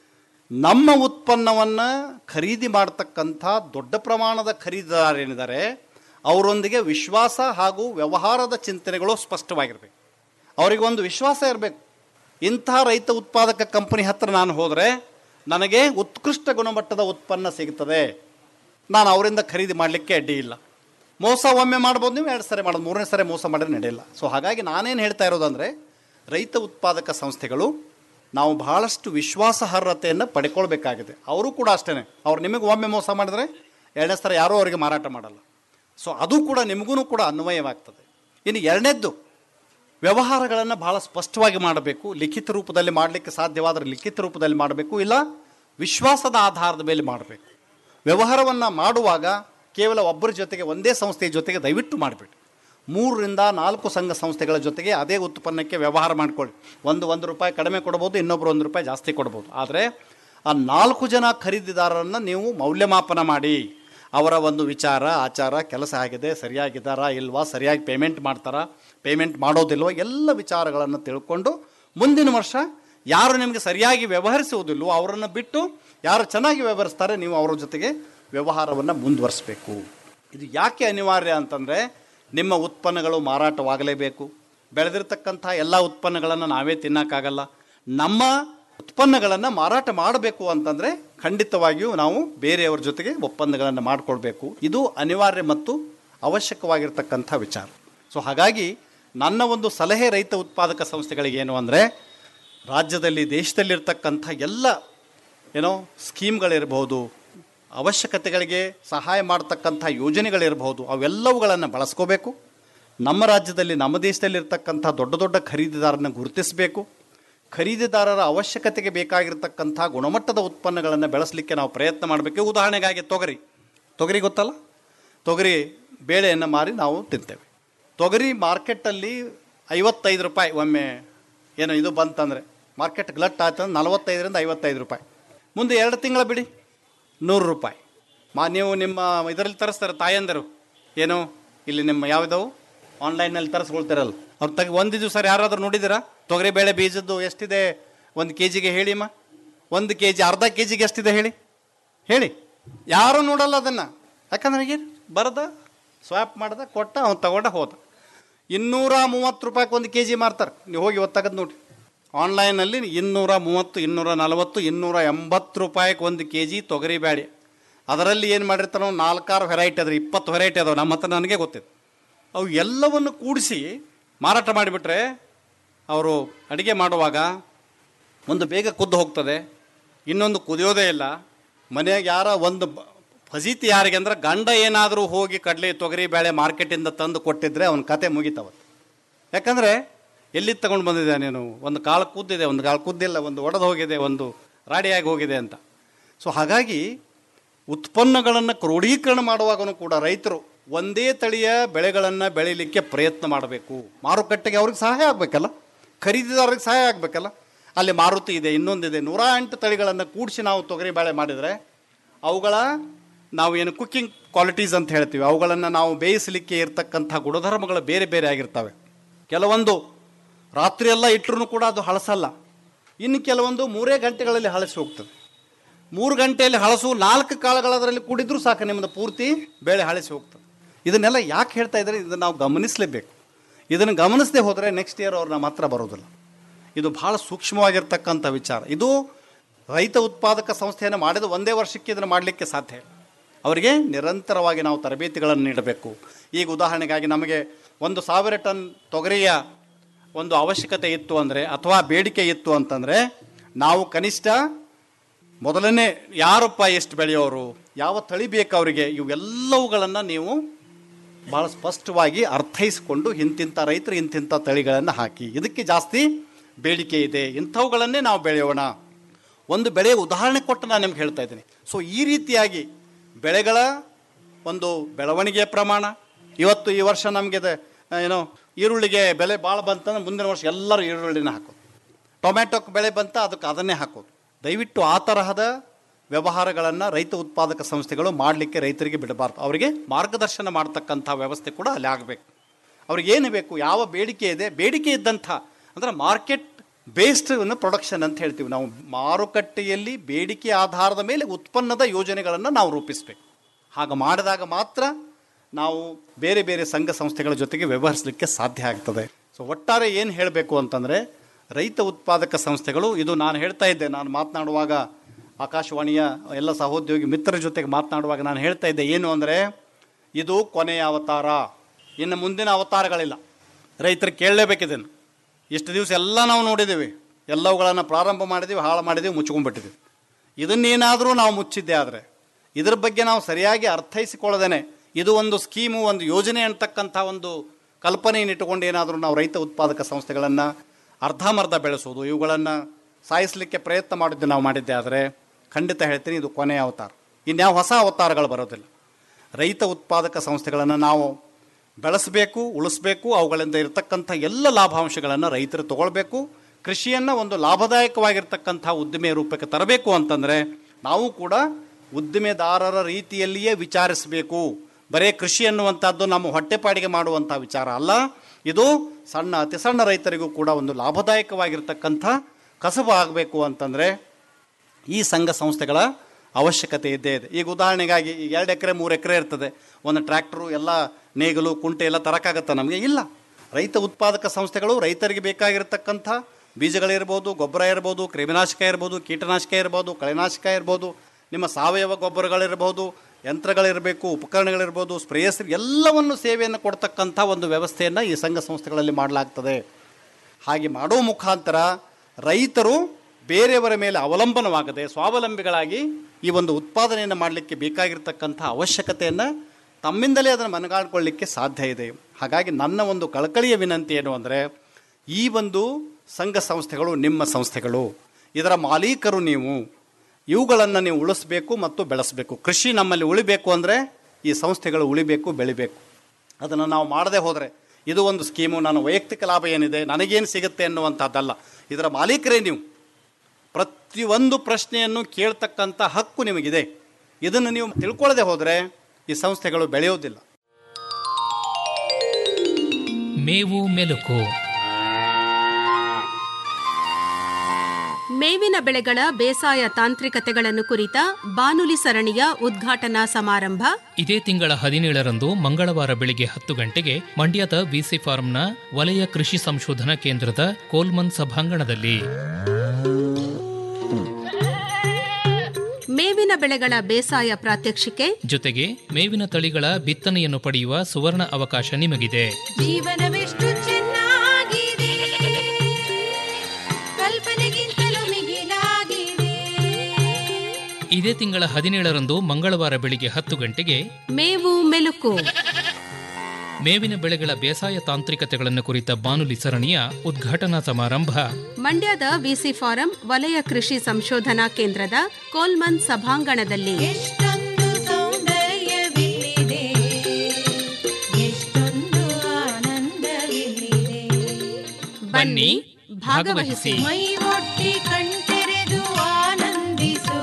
ನಮ್ಮ ಉತ್ಪನ್ನವನ್ನು ಖರೀದಿ ಮಾಡ್ತಕ್ಕಂಥ ದೊಡ್ಡ ಪ್ರಮಾಣದ ಖರೀದಿದಾರೇನಿದ್ದಾರೆ ಅವರೊಂದಿಗೆ ವಿಶ್ವಾಸ ಹಾಗೂ ವ್ಯವಹಾರದ ಚಿಂತನೆಗಳು ಸ್ಪಷ್ಟವಾಗಿರಬೇಕು ಅವರಿಗೆ ಒಂದು ವಿಶ್ವಾಸ ಇರಬೇಕು ಇಂಥ ರೈತ ಉತ್ಪಾದಕ ಕಂಪನಿ ಹತ್ರ ನಾನು ಹೋದರೆ ನನಗೆ ಉತ್ಕೃಷ್ಟ ಗುಣಮಟ್ಟದ ಉತ್ಪನ್ನ ಸಿಗ್ತದೆ ನಾನು ಅವರಿಂದ ಖರೀದಿ ಮಾಡಲಿಕ್ಕೆ ಅಡ್ಡಿ ಇಲ್ಲ ಮೋಸ ಒಮ್ಮೆ ಮಾಡ್ಬೋದು ನೀವು ಎರಡು ಸರಿ ಮಾಡೋದು ಮೂರನೇ ಸರಿ ಮೋಸ ಮಾಡಿದ್ರೆ ನಡೆಯಲ್ಲ ಸೊ ಹಾಗಾಗಿ ನಾನೇನು ಹೇಳ್ತಾ ಇರೋದಂದರೆ ರೈತ ಉತ್ಪಾದಕ ಸಂಸ್ಥೆಗಳು ನಾವು ಬಹಳಷ್ಟು ವಿಶ್ವಾಸಾರ್ಹತೆಯನ್ನು ಪಡ್ಕೊಳ್ಬೇಕಾಗಿದೆ ಅವರು ಕೂಡ ಅಷ್ಟೇ ಅವ್ರು ನಿಮಗೆ ಒಮ್ಮೆ ಮೋಸ ಮಾಡಿದ್ರೆ ಎರಡನೇ ಸಲ ಯಾರೂ ಅವರಿಗೆ ಮಾರಾಟ ಮಾಡಲ್ಲ ಸೊ ಅದು ಕೂಡ ನಿಮಗೂ ಕೂಡ ಅನ್ವಯವಾಗ್ತದೆ ಇನ್ನು ಎರಡನೇದ್ದು ವ್ಯವಹಾರಗಳನ್ನು ಭಾಳ ಸ್ಪಷ್ಟವಾಗಿ ಮಾಡಬೇಕು ಲಿಖಿತ ರೂಪದಲ್ಲಿ ಮಾಡಲಿಕ್ಕೆ ಸಾಧ್ಯವಾದರೆ ಲಿಖಿತ ರೂಪದಲ್ಲಿ ಮಾಡಬೇಕು ಇಲ್ಲ ವಿಶ್ವಾಸದ ಆಧಾರದ ಮೇಲೆ ಮಾಡಬೇಕು ವ್ಯವಹಾರವನ್ನು ಮಾಡುವಾಗ ಕೇವಲ ಒಬ್ಬರ ಜೊತೆಗೆ ಒಂದೇ ಸಂಸ್ಥೆಯ ಜೊತೆಗೆ ದಯವಿಟ್ಟು ಮಾಡಿಬಿಡಿ ಮೂರರಿಂದ ನಾಲ್ಕು ಸಂಘ ಸಂಸ್ಥೆಗಳ ಜೊತೆಗೆ ಅದೇ ಉತ್ಪನ್ನಕ್ಕೆ ವ್ಯವಹಾರ ಮಾಡಿಕೊಳ್ಳಿ ಒಂದು ಒಂದು ರೂಪಾಯಿ ಕಡಿಮೆ ಕೊಡ್ಬೋದು ಇನ್ನೊಬ್ಬರು ಒಂದು ರೂಪಾಯಿ ಜಾಸ್ತಿ ಕೊಡ್ಬೋದು ಆದರೆ ಆ ನಾಲ್ಕು ಜನ ಖರೀದಿದಾರರನ್ನು ನೀವು ಮೌಲ್ಯಮಾಪನ ಮಾಡಿ ಅವರ ಒಂದು ವಿಚಾರ ಆಚಾರ ಕೆಲಸ ಆಗಿದೆ ಸರಿಯಾಗಿದ್ದಾರಾ ಇಲ್ವಾ ಸರಿಯಾಗಿ ಪೇಮೆಂಟ್ ಮಾಡ್ತಾರಾ ಪೇಮೆಂಟ್ ಮಾಡೋದಿಲ್ವೋ ಎಲ್ಲ ವಿಚಾರಗಳನ್ನು ತಿಳ್ಕೊಂಡು ಮುಂದಿನ ವರ್ಷ ಯಾರು ನಿಮಗೆ ಸರಿಯಾಗಿ ವ್ಯವಹರಿಸುವುದಿಲ್ವೋ ಅವರನ್ನು ಬಿಟ್ಟು ಯಾರು ಚೆನ್ನಾಗಿ ವ್ಯವಹರಿಸ್ತಾರೆ ನೀವು ಅವರ ಜೊತೆಗೆ ವ್ಯವಹಾರವನ್ನು ಮುಂದುವರಿಸಬೇಕು ಇದು ಯಾಕೆ ಅನಿವಾರ್ಯ ಅಂತಂದರೆ ನಿಮ್ಮ ಉತ್ಪನ್ನಗಳು ಮಾರಾಟವಾಗಲೇಬೇಕು ಬೆಳೆದಿರ್ತಕ್ಕಂಥ ಎಲ್ಲ ಉತ್ಪನ್ನಗಳನ್ನು ನಾವೇ ತಿನ್ನೋಕ್ಕಾಗಲ್ಲ ನಮ್ಮ ಉತ್ಪನ್ನಗಳನ್ನು ಮಾರಾಟ ಮಾಡಬೇಕು ಅಂತಂದರೆ ಖಂಡಿತವಾಗಿಯೂ ನಾವು ಬೇರೆಯವರ ಜೊತೆಗೆ ಒಪ್ಪಂದಗಳನ್ನು ಮಾಡಿಕೊಳ್ಬೇಕು ಇದು ಅನಿವಾರ್ಯ ಮತ್ತು ಅವಶ್ಯಕವಾಗಿರ್ತಕ್ಕಂಥ ವಿಚಾರ ಸೊ ಹಾಗಾಗಿ ನನ್ನ ಒಂದು ಸಲಹೆ ರೈತ ಉತ್ಪಾದಕ ಸಂಸ್ಥೆಗಳಿಗೆ ಏನು ಅಂದರೆ ರಾಜ್ಯದಲ್ಲಿ ದೇಶದಲ್ಲಿರ್ತಕ್ಕಂಥ ಎಲ್ಲ ಏನೋ ಸ್ಕೀಮ್ಗಳಿರ್ಬೋದು ಅವಶ್ಯಕತೆಗಳಿಗೆ ಸಹಾಯ ಮಾಡ್ತಕ್ಕಂಥ ಯೋಜನೆಗಳಿರಬಹುದು ಅವೆಲ್ಲವುಗಳನ್ನು ಬಳಸ್ಕೋಬೇಕು ನಮ್ಮ ರಾಜ್ಯದಲ್ಲಿ ನಮ್ಮ ದೇಶದಲ್ಲಿರ್ತಕ್ಕಂಥ ದೊಡ್ಡ ದೊಡ್ಡ ಖರೀದಿದಾರನ ಗುರುತಿಸಬೇಕು ಖರೀದಿದಾರರ ಅವಶ್ಯಕತೆಗೆ ಬೇಕಾಗಿರ್ತಕ್ಕಂಥ ಗುಣಮಟ್ಟದ ಉತ್ಪನ್ನಗಳನ್ನು ಬೆಳೆಸಲಿಕ್ಕೆ ನಾವು ಪ್ರಯತ್ನ ಮಾಡಬೇಕು ಉದಾಹರಣೆಗಾಗಿ ತೊಗರಿ ತೊಗರಿ ಗೊತ್ತಲ್ಲ ತೊಗರಿ ಬೇಳೆಯನ್ನು ಮಾರಿ ನಾವು ತಿಂತೇವೆ ತೊಗರಿ ಮಾರ್ಕೆಟಲ್ಲಿ ಐವತ್ತೈದು ರೂಪಾಯಿ ಒಮ್ಮೆ ಏನು ಇದು ಬಂತಂದರೆ ಮಾರ್ಕೆಟ್ ಗ್ಲಟ್ ಆಯ್ತು ಅಂದ್ರೆ ನಲವತ್ತೈದರಿಂದ ಐವತ್ತೈದು ರೂಪಾಯಿ ಮುಂದೆ ಎರಡು ತಿಂಗಳ ಬಿಡಿ ನೂರು ರೂಪಾಯಿ ಮಾ ನೀವು ನಿಮ್ಮ ಇದರಲ್ಲಿ ತರಿಸ್ತಾರೆ ತಾಯಂದರು ಏನು ಇಲ್ಲಿ ನಿಮ್ಮ ಯಾವುದವು ಆನ್ಲೈನಲ್ಲಿ ತರಿಸ್ಕೊಳ್ತಾರಲ್ಲ ಅವ್ರು ತೆಗೆ ಒಂದು ದಿವಸ ಯಾರಾದರೂ ನೋಡಿದ್ದೀರಾ ತೊಗರಿ ಬೇಳೆ ಬೀಜದ್ದು ಎಷ್ಟಿದೆ ಒಂದು ಕೆ ಜಿಗೆ ಹೇಳಿಮ್ಮ ಒಂದು ಕೆ ಜಿ ಅರ್ಧ ಕೆ ಜಿಗೆ ಎಷ್ಟಿದೆ ಹೇಳಿ ಹೇಳಿ ಯಾರೂ ನೋಡಲ್ಲ ಅದನ್ನು ಯಾಕಂದ್ರೆ ಈಗ ಬರದ ಸ್ವ್ಯಾಪ್ ಮಾಡ್ದ ಕೊಟ್ಟ ಅವ್ನು ತಗೊಂಡ ಹೋದ ಇನ್ನೂರ ಮೂವತ್ತು ರೂಪಾಯಿಗೆ ಒಂದು ಕೆ ಜಿ ಮಾರ್ತಾರೆ ನೀವು ಹೋಗಿ ಇವತ್ತು ತೆಗೆದು ನೋಡಿ ಆನ್ಲೈನಲ್ಲಿ ಇನ್ನೂರ ಮೂವತ್ತು ಇನ್ನೂರ ನಲವತ್ತು ಇನ್ನೂರ ಎಂಬತ್ತು ರೂಪಾಯಿಗೆ ಒಂದು ಕೆ ಜಿ ತೊಗರಿ ಬೇಳೆ ಅದರಲ್ಲಿ ಏನು ಮಾಡಿರ್ತಾರೋ ನಾಲ್ಕಾರು ವೆರೈಟಿ ಅದ್ರ ಇಪ್ಪತ್ತು ವೆರೈಟಿ ಅದಾವೆ ನಮ್ಮ ಹತ್ರ ನನಗೆ ಗೊತ್ತಿದೆ ಅವು ಎಲ್ಲವನ್ನು ಕೂಡಿಸಿ ಮಾರಾಟ ಮಾಡಿಬಿಟ್ರೆ ಅವರು ಅಡುಗೆ ಮಾಡುವಾಗ ಒಂದು ಬೇಗ ಕುದ್ದು ಹೋಗ್ತದೆ ಇನ್ನೊಂದು ಕುದಿಯೋದೇ ಇಲ್ಲ ಮನೆಯಾಗ ಯಾರ ಒಂದು ಬ- ಫಜೀತಿ ಯಾರಿಗೆ ಅಂದ್ರೆ ಗಂಡ ಏನಾದರೂ ಹೋಗಿ ಕಡಲೆ ತೊಗರಿ ಬೇಳೆ ಮಾರ್ಕೆಟಿಂದ ತಂದು ಕೊಟ್ಟಿದ್ರೆ ಅವನ ಕತೆ ಮುಗಿತವ ಯಾಕಂದರೆ ಎಲ್ಲಿ ತಗೊಂಡು ಬಂದಿದೆ ನೀನು ಒಂದು ಕಾಳು ಕುದ್ದಿದೆ ಒಂದು ಕಾಳು ಕುದ್ದಿಲ್ಲ ಒಂದು ಒಡೆದು ಹೋಗಿದೆ ಒಂದು ರಾಡಿಯಾಗಿ ಹೋಗಿದೆ ಅಂತ ಸೊ ಹಾಗಾಗಿ ಉತ್ಪನ್ನಗಳನ್ನು ಕ್ರೋಢೀಕರಣ ಮಾಡುವಾಗಲೂ ಕೂಡ ರೈತರು ಒಂದೇ ತಳಿಯ ಬೆಳೆಗಳನ್ನು ಬೆಳೀಲಿಕ್ಕೆ ಪ್ರಯತ್ನ ಮಾಡಬೇಕು ಮಾರುಕಟ್ಟೆಗೆ ಅವ್ರಿಗೆ ಸಹಾಯ ಆಗಬೇಕಲ್ಲ ಖರೀದಿದಾರರಿಗೆ ಸಹಾಯ ಆಗಬೇಕಲ್ಲ ಅಲ್ಲಿ ಮಾರುತಿ ಇದೆ ಇನ್ನೊಂದಿದೆ ನೂರ ಎಂಟು ತಳಿಗಳನ್ನು ಕೂಡಿಸಿ ನಾವು ತೊಗರಿ ಬೇಳೆ ಮಾಡಿದರೆ ಅವುಗಳ ನಾವು ಏನು ಕುಕ್ಕಿಂಗ್ ಕ್ವಾಲಿಟೀಸ್ ಅಂತ ಹೇಳ್ತೀವಿ ಅವುಗಳನ್ನು ನಾವು ಬೇಯಿಸಲಿಕ್ಕೆ ಇರತಕ್ಕಂಥ ಗುಣಧರ್ಮಗಳು ಬೇರೆ ಬೇರೆ ಆಗಿರ್ತವೆ ಕೆಲವೊಂದು ರಾತ್ರಿಯೆಲ್ಲ ಇಟ್ಟರೂ ಕೂಡ ಅದು ಹಳಸಲ್ಲ ಇನ್ನು ಕೆಲವೊಂದು ಮೂರೇ ಗಂಟೆಗಳಲ್ಲಿ ಹಳಸಿ ಹೋಗ್ತದೆ ಮೂರು ಗಂಟೆಯಲ್ಲಿ ಹಳಸು ನಾಲ್ಕು ಕಾಳುಗಳದರಲ್ಲಿ ಕೂಡಿದ್ರೂ ಸಾಕು ನಿಮ್ಮದು ಪೂರ್ತಿ ಬೇಳೆ ಹಳಸಿ ಹೋಗ್ತದೆ ಇದನ್ನೆಲ್ಲ ಯಾಕೆ ಹೇಳ್ತಾ ಇದ್ದಾರೆ ಇದನ್ನು ನಾವು ಗಮನಿಸಲೇಬೇಕು ಇದನ್ನು ಗಮನಿಸದೆ ಹೋದರೆ ನೆಕ್ಸ್ಟ್ ಇಯರ್ ಅವ್ರು ನಮ್ಮ ಹತ್ರ ಬರೋದಿಲ್ಲ ಇದು ಭಾಳ ಸೂಕ್ಷ್ಮವಾಗಿರ್ತಕ್ಕಂಥ ವಿಚಾರ ಇದು ರೈತ ಉತ್ಪಾದಕ ಸಂಸ್ಥೆಯನ್ನು ಮಾಡಿದ ಒಂದೇ ವರ್ಷಕ್ಕೆ ಇದನ್ನು ಮಾಡಲಿಕ್ಕೆ ಸಾಧ್ಯ ಇಲ್ಲ ಅವರಿಗೆ ನಿರಂತರವಾಗಿ ನಾವು ತರಬೇತಿಗಳನ್ನು ನೀಡಬೇಕು ಈಗ ಉದಾಹರಣೆಗಾಗಿ ನಮಗೆ ಒಂದು ಸಾವಿರ ಟನ್ ತೊಗರಿಯ ಒಂದು ಅವಶ್ಯಕತೆ ಇತ್ತು ಅಂದರೆ ಅಥವಾ ಬೇಡಿಕೆ ಇತ್ತು ಅಂತಂದರೆ ನಾವು ಕನಿಷ್ಠ ಮೊದಲನೇ ಯಾರಪ್ಪ ಎಷ್ಟು ಬೆಳೆಯೋರು ಯಾವ ತಳಿ ಬೇಕು ಅವರಿಗೆ ಇವೆಲ್ಲವುಗಳನ್ನು ನೀವು ಭಾಳ ಸ್ಪಷ್ಟವಾಗಿ ಅರ್ಥೈಸಿಕೊಂಡು ಇಂತಿಂಥ ರೈತರು ಇಂತಿಂಥ ತಳಿಗಳನ್ನು ಹಾಕಿ ಇದಕ್ಕೆ ಜಾಸ್ತಿ ಬೇಡಿಕೆ ಇದೆ ಇಂಥವುಗಳನ್ನೇ ನಾವು ಬೆಳೆಯೋಣ ಒಂದು ಬೆಳೆಯ ಉದಾಹರಣೆ ಕೊಟ್ಟು ನಾನು ನಿಮ್ಗೆ ಹೇಳ್ತಾ ಇದ್ದೀನಿ ಸೊ ಈ ರೀತಿಯಾಗಿ ಬೆಳೆಗಳ ಒಂದು ಬೆಳವಣಿಗೆಯ ಪ್ರಮಾಣ ಇವತ್ತು ಈ ವರ್ಷ ನಮಗೆ ಏನೋ ಈರುಳ್ಳಿಗೆ ಬೆಲೆ ಭಾಳ ಬಂತಂದ್ರೆ ಮುಂದಿನ ವರ್ಷ ಎಲ್ಲರೂ ಈರುಳ್ಳಿನ ಹಾಕೋದು ಟೊಮ್ಯಾಟೊಕ್ಕೆ ಬೆಳೆ ಬಂತ ಅದಕ್ಕೆ ಅದನ್ನೇ ಹಾಕೋದು ದಯವಿಟ್ಟು ಆ ತರಹದ ವ್ಯವಹಾರಗಳನ್ನು ರೈತ ಉತ್ಪಾದಕ ಸಂಸ್ಥೆಗಳು ಮಾಡಲಿಕ್ಕೆ ರೈತರಿಗೆ ಬಿಡಬಾರ್ದು ಅವರಿಗೆ ಮಾರ್ಗದರ್ಶನ ಮಾಡ್ತಕ್ಕಂಥ ವ್ಯವಸ್ಥೆ ಕೂಡ ಅಲ್ಲಿ ಆಗಬೇಕು ಅವ್ರಿಗೆ ಏನು ಬೇಕು ಯಾವ ಬೇಡಿಕೆ ಇದೆ ಬೇಡಿಕೆ ಇದ್ದಂಥ ಅಂದರೆ ಮಾರ್ಕೆಟ್ ಬೇಸ್ಡ್ ಪ್ರೊಡಕ್ಷನ್ ಅಂತ ಹೇಳ್ತೀವಿ ನಾವು ಮಾರುಕಟ್ಟೆಯಲ್ಲಿ ಬೇಡಿಕೆ ಆಧಾರದ ಮೇಲೆ ಉತ್ಪನ್ನದ ಯೋಜನೆಗಳನ್ನು ನಾವು ರೂಪಿಸಬೇಕು ಹಾಗೆ ಮಾಡಿದಾಗ ಮಾತ್ರ ನಾವು ಬೇರೆ ಬೇರೆ ಸಂಘ ಸಂಸ್ಥೆಗಳ ಜೊತೆಗೆ ವ್ಯವಹರಿಸಲಿಕ್ಕೆ ಸಾಧ್ಯ ಆಗ್ತದೆ ಸೊ ಒಟ್ಟಾರೆ ಏನು ಹೇಳಬೇಕು ಅಂತಂದರೆ ರೈತ ಉತ್ಪಾದಕ ಸಂಸ್ಥೆಗಳು ಇದು ನಾನು ಹೇಳ್ತಾ ಇದ್ದೆ ನಾನು ಮಾತನಾಡುವಾಗ ಆಕಾಶವಾಣಿಯ ಎಲ್ಲ ಸಹೋದ್ಯೋಗಿ ಮಿತ್ರರ ಜೊತೆಗೆ ಮಾತನಾಡುವಾಗ ನಾನು ಹೇಳ್ತಾ ಇದ್ದೆ ಏನು ಅಂದರೆ ಇದು ಕೊನೆಯ ಅವತಾರ ಇನ್ನು ಮುಂದಿನ ಅವತಾರಗಳಿಲ್ಲ ರೈತರು ಕೇಳಲೇಬೇಕಿದನ್ನು ಇಷ್ಟು ದಿವಸ ಎಲ್ಲ ನಾವು ನೋಡಿದ್ದೀವಿ ಎಲ್ಲವುಗಳನ್ನು ಪ್ರಾರಂಭ ಮಾಡಿದ್ದೀವಿ ಹಾಳು ಮಾಡಿದ್ದೀವಿ ಮುಚ್ಕೊಂಡ್ಬಿಟ್ಟಿದ್ದೀವಿ ಇದನ್ನೇನಾದರೂ ನಾವು ಮುಚ್ಚಿದ್ದೆ ಆದರೆ ಇದ್ರ ಬಗ್ಗೆ ನಾವು ಸರಿಯಾಗಿ ಅರ್ಥೈಸಿಕೊಳ್ಳದೇನೆ ಇದು ಒಂದು ಸ್ಕೀಮು ಒಂದು ಯೋಜನೆ ಅಂತಕ್ಕಂಥ ಒಂದು ಕಲ್ಪನೆಯನ್ನು ಇಟ್ಟುಕೊಂಡು ಏನಾದರೂ ನಾವು ರೈತ ಉತ್ಪಾದಕ ಸಂಸ್ಥೆಗಳನ್ನು ಅರ್ಧಮರ್ಧ ಬೆಳೆಸೋದು ಇವುಗಳನ್ನು ಸಾಯಿಸಲಿಕ್ಕೆ ಪ್ರಯತ್ನ ಮಾಡಿದ್ದು ನಾವು ಮಾಡಿದ್ದೆ ಆದರೆ ಖಂಡಿತ ಹೇಳ್ತೀನಿ ಇದು ಕೊನೆಯ ಅವತಾರ ಇನ್ಯಾವ ಹೊಸ ಅವತಾರಗಳು ಬರೋದಿಲ್ಲ ರೈತ ಉತ್ಪಾದಕ ಸಂಸ್ಥೆಗಳನ್ನು ನಾವು ಬೆಳೆಸಬೇಕು ಉಳಿಸ್ಬೇಕು ಅವುಗಳಿಂದ ಇರತಕ್ಕಂಥ ಎಲ್ಲ ಲಾಭಾಂಶಗಳನ್ನು ರೈತರು ತಗೊಳ್ಬೇಕು ಕೃಷಿಯನ್ನು ಒಂದು ಲಾಭದಾಯಕವಾಗಿರ್ತಕ್ಕಂಥ ಉದ್ದಿಮೆ ರೂಪಕ್ಕೆ ತರಬೇಕು ಅಂತಂದರೆ ನಾವು ಕೂಡ ಉದ್ದಿಮೆದಾರರ ರೀತಿಯಲ್ಲಿಯೇ ವಿಚಾರಿಸಬೇಕು ಬರೇ ಕೃಷಿ ಅನ್ನುವಂಥದ್ದು ನಮ್ಮ ಹೊಟ್ಟೆಪಾಡಿಗೆ ಮಾಡುವಂಥ ವಿಚಾರ ಅಲ್ಲ ಇದು ಸಣ್ಣ ಅತಿ ಸಣ್ಣ ರೈತರಿಗೂ ಕೂಡ ಒಂದು ಲಾಭದಾಯಕವಾಗಿರ್ತಕ್ಕಂಥ ಕಸಬು ಆಗಬೇಕು ಅಂತಂದರೆ ಈ ಸಂಘ ಸಂಸ್ಥೆಗಳ ಅವಶ್ಯಕತೆ ಇದ್ದೇ ಇದೆ ಈಗ ಉದಾಹರಣೆಗಾಗಿ ಈಗ ಎರಡು ಎಕರೆ ಮೂರು ಎಕರೆ ಇರ್ತದೆ ಒಂದು ಟ್ರ್ಯಾಕ್ಟ್ರು ಎಲ್ಲ ನೇಗಲು ಕುಂಟೆ ಎಲ್ಲ ತರೋಕ್ಕಾಗತ್ತಾ ನಮಗೆ ಇಲ್ಲ ರೈತ ಉತ್ಪಾದಕ ಸಂಸ್ಥೆಗಳು ರೈತರಿಗೆ ಬೇಕಾಗಿರ್ತಕ್ಕಂಥ ಬೀಜಗಳಿರ್ಬೋದು ಗೊಬ್ಬರ ಇರ್ಬೋದು ಕ್ರಿಮಿನಾಶಕ ಇರ್ಬೋದು ಕೀಟನಾಶಕ ಇರ್ಬೋದು ಕಳೆನಾಶಕ ಇರ್ಬೋದು ನಿಮ್ಮ ಸಾವಯವ ಗೊಬ್ಬರಗಳಿರ್ಬೋದು ಯಂತ್ರಗಳಿರಬೇಕು ಉಪಕರಣಗಳಿರ್ಬೋದು ಸ್ಪ್ರೇಯರ್ಸ್ ಎಲ್ಲವನ್ನು ಸೇವೆಯನ್ನು ಕೊಡ್ತಕ್ಕಂಥ ಒಂದು ವ್ಯವಸ್ಥೆಯನ್ನು ಈ ಸಂಘ ಸಂಸ್ಥೆಗಳಲ್ಲಿ ಮಾಡಲಾಗ್ತದೆ ಹಾಗೆ ಮಾಡುವ ಮುಖಾಂತರ ರೈತರು ಬೇರೆಯವರ ಮೇಲೆ ಅವಲಂಬನವಾಗದೆ ಸ್ವಾವಲಂಬಿಗಳಾಗಿ ಈ ಒಂದು ಉತ್ಪಾದನೆಯನ್ನು ಮಾಡಲಿಕ್ಕೆ ಬೇಕಾಗಿರ್ತಕ್ಕಂಥ ಅವಶ್ಯಕತೆಯನ್ನು ತಮ್ಮಿಂದಲೇ ಅದನ್ನು ಮನಗಾಡ್ಕೊಳ್ಳಿಕ್ಕೆ ಸಾಧ್ಯ ಇದೆ ಹಾಗಾಗಿ ನನ್ನ ಒಂದು ಕಳಕಳಿಯ ವಿನಂತಿ ಏನು ಅಂದರೆ ಈ ಒಂದು ಸಂಘ ಸಂಸ್ಥೆಗಳು ನಿಮ್ಮ ಸಂಸ್ಥೆಗಳು ಇದರ ಮಾಲೀಕರು ನೀವು ಇವುಗಳನ್ನು ನೀವು ಉಳಿಸ್ಬೇಕು ಮತ್ತು ಬೆಳೆಸಬೇಕು ಕೃಷಿ ನಮ್ಮಲ್ಲಿ ಉಳಿಬೇಕು ಅಂದರೆ ಈ ಸಂಸ್ಥೆಗಳು ಉಳಿಬೇಕು ಬೆಳಿಬೇಕು ಅದನ್ನು ನಾವು ಮಾಡದೆ ಹೋದರೆ ಇದು ಒಂದು ಸ್ಕೀಮು ನನ್ನ ವೈಯಕ್ತಿಕ ಲಾಭ ಏನಿದೆ ನನಗೇನು ಸಿಗುತ್ತೆ ಅನ್ನುವಂಥದ್ದಲ್ಲ ಇದರ ಮಾಲೀಕರೇ ನೀವು ಪ್ರತಿಯೊಂದು ಪ್ರಶ್ನೆಯನ್ನು ಕೇಳ್ತಕ್ಕಂಥ ಹಕ್ಕು ನಿಮಗಿದೆ ಇದನ್ನು ನೀವು ತಿಳ್ಕೊಳ್ಳದೆ ಹೋದರೆ ಈ ಸಂಸ್ಥೆಗಳು ಬೆಳೆಯೋದಿಲ್ಲ ಮೇವು ಮೆಲುಕು ಮೇವಿನ ಬೆಳೆಗಳ ಬೇಸಾಯ ತಾಂತ್ರಿಕತೆಗಳನ್ನು ಕುರಿತ ಬಾನುಲಿ ಸರಣಿಯ ಉದ್ಘಾಟನಾ ಸಮಾರಂಭ ಇದೇ ತಿಂಗಳ ಹದಿನೇಳರಂದು ಮಂಗಳವಾರ ಬೆಳಿಗ್ಗೆ ಹತ್ತು ಗಂಟೆಗೆ ಮಂಡ್ಯದ ವಿಸಿ ಫಾರ್ಮ್ನ ವಲಯ ಕೃಷಿ ಸಂಶೋಧನಾ ಕೇಂದ್ರದ ಕೋಲ್ಮನ್ ಸಭಾಂಗಣದಲ್ಲಿ ಮೇವಿನ ಬೆಳೆಗಳ ಬೇಸಾಯ ಪ್ರಾತ್ಯಕ್ಷಿಕೆ ಜೊತೆಗೆ ಮೇವಿನ ತಳಿಗಳ ಬಿತ್ತನೆಯನ್ನು ಪಡೆಯುವ ಸುವರ್ಣ ಅವಕಾಶ ನಿಮಗಿದೆ ಜೀವನವೆಷ್ಟು ಚೆನ್ನಾಗಿದೆ ಕಲ್ಪನೆಗಿಂತಲೂ ಮಿಗಿಲಾಗಿದೆ ಇದೇ ತಿಂಗಳ ಹದಿನೇಳರಂದು ಮಂಗಳವಾರ ಬೆಳಿಗ್ಗೆ ಹತ್ತು ಗಂಟೆಗೆ ಮೇವು ಮೆಲುಕು ಮೇವಿನ ಬೆಳೆಗಳ ಬೇಸಾಯ ತಾಂತ್ರಿಕತೆಗಳನ್ನು ಕುರಿತ ಬಾನುಲಿ ಸರಣಿಯ ಉದ್ಘಾಟನಾ ಸಮಾರಂಭ ಮಂಡ್ಯದ ವಿಸಿ ಫಾರಂ ವಲಯ ಕೃಷಿ ಸಂಶೋಧನಾ ಕೇಂದ್ರದ ಕೋಲ್ಮನ್ ಸಭಾಂಗಣದಲ್ಲಿ ಎಷ್ಟೊಂದು ಸೌಂದರ್ಯವಿಲ್ಲಿದೆ ಎಷ್ಟೊಂದು ಆನಂದವಿಲ್ಲಿದೆ ಬನ್ನಿ ಭಾಗವಹಿಸಿ ಮೈ ಒಟ್ಟಿ ಕಣ್ತೆರೆದು ಆನಂದಿಸು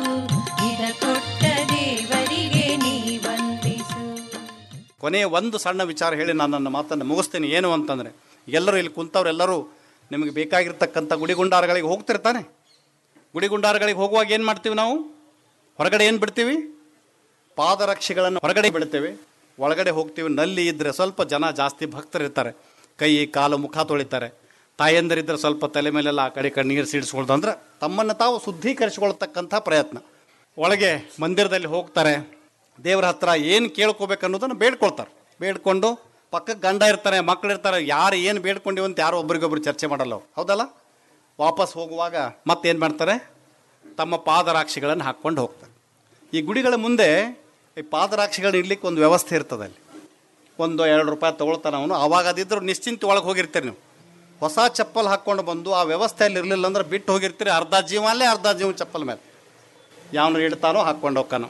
ಇದ ಕೊಟ್ಟ ದೇವರಿಗೆ ನೀ ವಂದಿಸು ಕೊನೆಯ ಒಂದು ಸಣ್ಣ ವಿಚಾರ ಹೇಳಿ ನಾನು ನನ್ನ ಮಾತನ್ನು ಮುಗಿಸ್ತೀನಿ ಏನು ಅಂತಂದರೆ ಎಲ್ಲರೂ ಇಲ್ಲಿ ಕುಂತವ್ರೆಲ್ಲರೂ ನಿಮಗೆ ಬೇಕಾಗಿರ್ತಕ್ಕಂಥ ಗುಡಿಗುಂಡಾರಗಳಿಗೆ ಹೋಗ್ತಿರ್ತಾನೆ ಗುಡಿಗುಂಡಾರಗಳಿಗೆ ಹೋಗುವಾಗ ಏನು ಮಾಡ್ತೀವಿ ನಾವು ಹೊರಗಡೆ ಏನು ಬಿಡ್ತೀವಿ ಪಾದರಕ್ಷೆಗಳನ್ನು ಹೊರಗಡೆ ಬಿಡ್ತೇವೆ ಒಳಗಡೆ ಹೋಗ್ತೀವಿ ನಲ್ಲಿ ಇದ್ದರೆ ಸ್ವಲ್ಪ ಜನ ಜಾಸ್ತಿ ಭಕ್ತರಿರ್ತಾರೆ ಕೈ ಕಾಲು ಮುಖ ತೊಳಿತಾರೆ ತಾಯಂದಿರಿದ್ದರೆ ಸ್ವಲ್ಪ ತಲೆ ಮೇಲೆಲ್ಲ ಆ ಕಡೆ ಕಡೆ ನೀರು ಸಿಡಿಸ್ಕೊಳ್ದು ಅಂದ್ರೆ ತಮ್ಮನ್ನು ತಾವು ಶುದ್ಧೀಕರಿಸಿಕೊಳ್ತಕ್ಕಂಥ ಪ್ರಯತ್ನ ಒಳಗೆ ಮಂದಿರದಲ್ಲಿ ಹೋಗ್ತಾರೆ ದೇವರ ಹತ್ರ ಏನು ಕೇಳ್ಕೋಬೇಕು ಅನ್ನೋದನ್ನು ಬೇಡ್ಕೊಳ್ತಾರೆ ಬೇಡ್ಕೊಂಡು ಪಕ್ಕಕ್ಕೆ ಗಂಡ ಇರ್ತಾರೆ ಮಕ್ಕಳು ಇರ್ತಾರೆ ಯಾರು ಏನು ಬೇಡ್ಕೊಂಡಿವಿ ಅಂತ ಯಾರು ಒಬ್ರಿಗೊಬ್ರು ಚರ್ಚೆ ಮಾಡಲ್ಲ ಅವ್ರು. ಹೌದಲ್ಲ ವಾಪಸ್ ಹೋಗುವಾಗ ಮತ್ತೇನು ಮಾಡ್ತಾರೆ ತಮ್ಮ ಪಾದರಾಕ್ಷಿಗಳನ್ನು ಹಾಕ್ಕೊಂಡು ಹೋಗ್ತಾರೆ ಈ ಗುಡಿಗಳ ಮುಂದೆ ಈ ಪಾದರಾಕ್ಷಿಗಳನ್ನ ಇಡ್ಲಿಕ್ಕೆ ಒಂದು ವ್ಯವಸ್ಥೆ ಇರ್ತದೆ ಅಲ್ಲಿ ಒಂದು ಎರಡು ರೂಪಾಯಿ ತೊಗೊಳ್ತಾನೆ ಅವನು ಆವಾಗ ಅದಿದ್ರು ನಿಶ್ಚಿಂತ ಒಳಗೆ ಹೋಗಿರ್ತೀರಿ ನೀವು ಹೊಸ ಚಪ್ಪಲ್ ಹಾಕ್ಕೊಂಡು ಬಂದು ಆ ವ್ಯವಸ್ಥೆಯಲ್ಲಿ ಇರಲಿಲ್ಲ ಅಂದ್ರೆ ಬಿಟ್ಟು ಹೋಗಿರ್ತೀರಿ ಅರ್ಧ ಜೀವ ಅಲ್ಲೇ ಅರ್ಧ ಜೀವ ಚಪ್ಪಲ್ ಮೇಲೆ ಯಾವನು ಇಡ್ತಾನೋ ಹಾಕ್ಕೊಂಡು ಹೋಗ್ತಾನೋ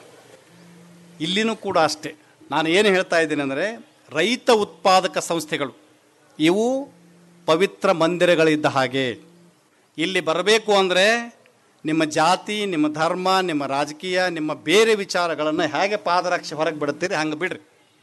ಇಲ್ಲಿನೂ ಕೂಡ ಅಷ್ಟೇ ನಾನು ಏನು ಹೇಳ್ತಾ ಇದ್ದೀನಿ ಅಂದರೆ ರೈತ ಉತ್ಪಾದಕ ಸಂಸ್ಥೆಗಳು ಇವು ಪವಿತ್ರ ಮಂದಿರಗಳಿದ್ದ ಹಾಗೆ ಇಲ್ಲಿ ಬರಬೇಕು ಅಂದರೆ ನಿಮ್ಮ ಜಾತಿ ನಿಮ್ಮ ಧರ್ಮ ನಿಮ್ಮ ರಾಜಕೀಯ ನಿಮ್ಮ ಬೇರೆ ವಿಚಾರಗಳನ್ನು ಹೇಗೆ ಪಾದರಕ್ಷೆ ಹೊರಗೆ ಬಿಡುತ್ತೀರಿ ಹಂಗೆ ಬಿಡ್ರಿ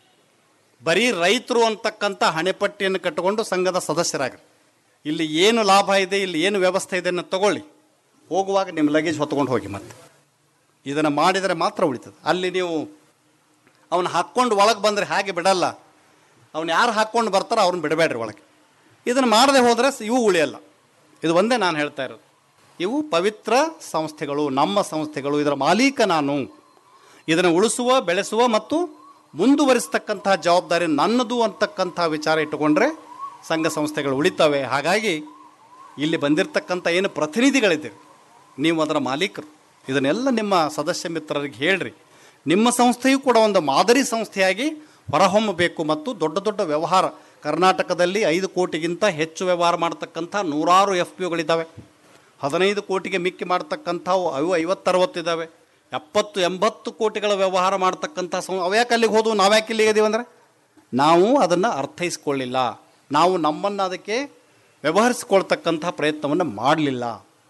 ಬರೀ ರೈತರು ಅಂತಕ್ಕಂಥ ಹಣೆಪಟ್ಟಿಯನ್ನು ಕಟ್ಟಿಕೊಂಡು ಸಂಘದ ಸದಸ್ಯರಾಗ್ರಿ ಇಲ್ಲಿ ಏನು ಲಾಭ ಇದೆ ಇಲ್ಲಿ ಏನು ವ್ಯವಸ್ಥೆ ಇದೆ ಅನ್ನೋದು ತಗೊಳ್ಳಿ ಹೋಗುವಾಗ ನಿಮ್ಮ ಲಗೇಜ್ ಹೊತ್ಕೊಂಡು ಹೋಗಿ ಮತ್ತೆ ಇದನ್ನು ಮಾಡಿದರೆ ಮಾತ್ರ ಉಳಿತದೆ ಅಲ್ಲಿ ನೀವು ಅವನು ಹಾಕ್ಕೊಂಡು ಒಳಗೆ ಬಂದರೆ ಹಾಗೆ ಬಿಡಲ್ಲ ಅವನು ಯಾರು ಹಾಕ್ಕೊಂಡು ಬರ್ತಾರೋ ಅವ್ರನ್ನ ಬಿಡಬೇಡ್ರಿ ಒಳಗೆ ಇದನ್ನು ಮಾಡದೆ ಹೋದರೆ ಇವು ಉಳಿಯಲ್ಲ ಇದು ಒಂದೇ ನಾನು ಹೇಳ್ತಾ ಇರೋದು ಇವು ಪವಿತ್ರ ಸಂಸ್ಥೆಗಳು ನಮ್ಮ ಸಂಸ್ಥೆಗಳು ಇದರ ಮಾಲೀಕ ನಾನು ಇದನ್ನು ಉಳಿಸುವ ಬೆಳೆಸುವ ಮತ್ತು ಮುಂದುವರಿಸ್ತಕ್ಕಂಥ ಜವಾಬ್ದಾರಿ ನನ್ನದು ಅಂತಕ್ಕಂಥ ವಿಚಾರ ಇಟ್ಟುಕೊಂಡ್ರೆ ಸಂಘ ಸಂಸ್ಥೆಗಳು ಉಳಿತವೆ ಹಾಗಾಗಿ ಇಲ್ಲಿ ಬಂದಿರತಕ್ಕಂಥ ಏನು ಪ್ರತಿನಿಧಿಗಳಿದ್ದೀರಿ ನೀವು ಅದರ ಮಾಲೀಕರು ಇದನ್ನೆಲ್ಲ ನಿಮ್ಮ ಸದಸ್ಯ ಮಿತ್ರರಿಗೆ ಹೇಳ್ರಿ ನಿಮ್ಮ ಸಂಸ್ಥೆಯು ಕೂಡ ಒಂದು ಮಾದರಿ ಸಂಸ್ಥೆಯಾಗಿ ಹೊರಹೊಮ್ಮಬೇಕು ಮತ್ತು ದೊಡ್ಡ ದೊಡ್ಡ ವ್ಯವಹಾರ ಕರ್ನಾಟಕದಲ್ಲಿ ಐದು ಕೋಟಿಗಿಂತ ಹೆಚ್ಚು ವ್ಯವಹಾರ ಮಾಡ್ತಕ್ಕಂಥ ನೂರಾರು ಎಫ್ ಪಿ ಒಗಳಿದ್ದಾವೆ ಹದಿನೈದು ಕೋಟಿಗೆ ಮಿಕ್ಕಿ ಮಾಡ್ತಕ್ಕಂಥವು ಅವು ಐವತ್ತರವತ್ತಿದ್ದಾವೆ ಎಪ್ಪತ್ತು ಎಂಬತ್ತು ಕೋಟಿಗಳ ವ್ಯವಹಾರ ಮಾಡ್ತಕ್ಕಂಥ ಸಂ ಅವ್ಯಾಕೆ ಅಲ್ಲಿಗೆ ಹೋದವು ನಾವ್ಯಾಕೆ ಇಲ್ಲಿಗೆ ಇದೀವಿ ಅಂದರೆ ನಾವು ಅದನ್ನು ಅರ್ಥೈಸ್ಕೊಳ್ಳಿಲ್ಲ ನಾವು ನಮ್ಮನ್ನು ಅದಕ್ಕೆ ವ್ಯವಹರಿಸ್ಕೊಳ್ತಕ್ಕಂಥ ಪ್ರಯತ್ನವನ್ನು ಮಾಡಲಿಲ್ಲ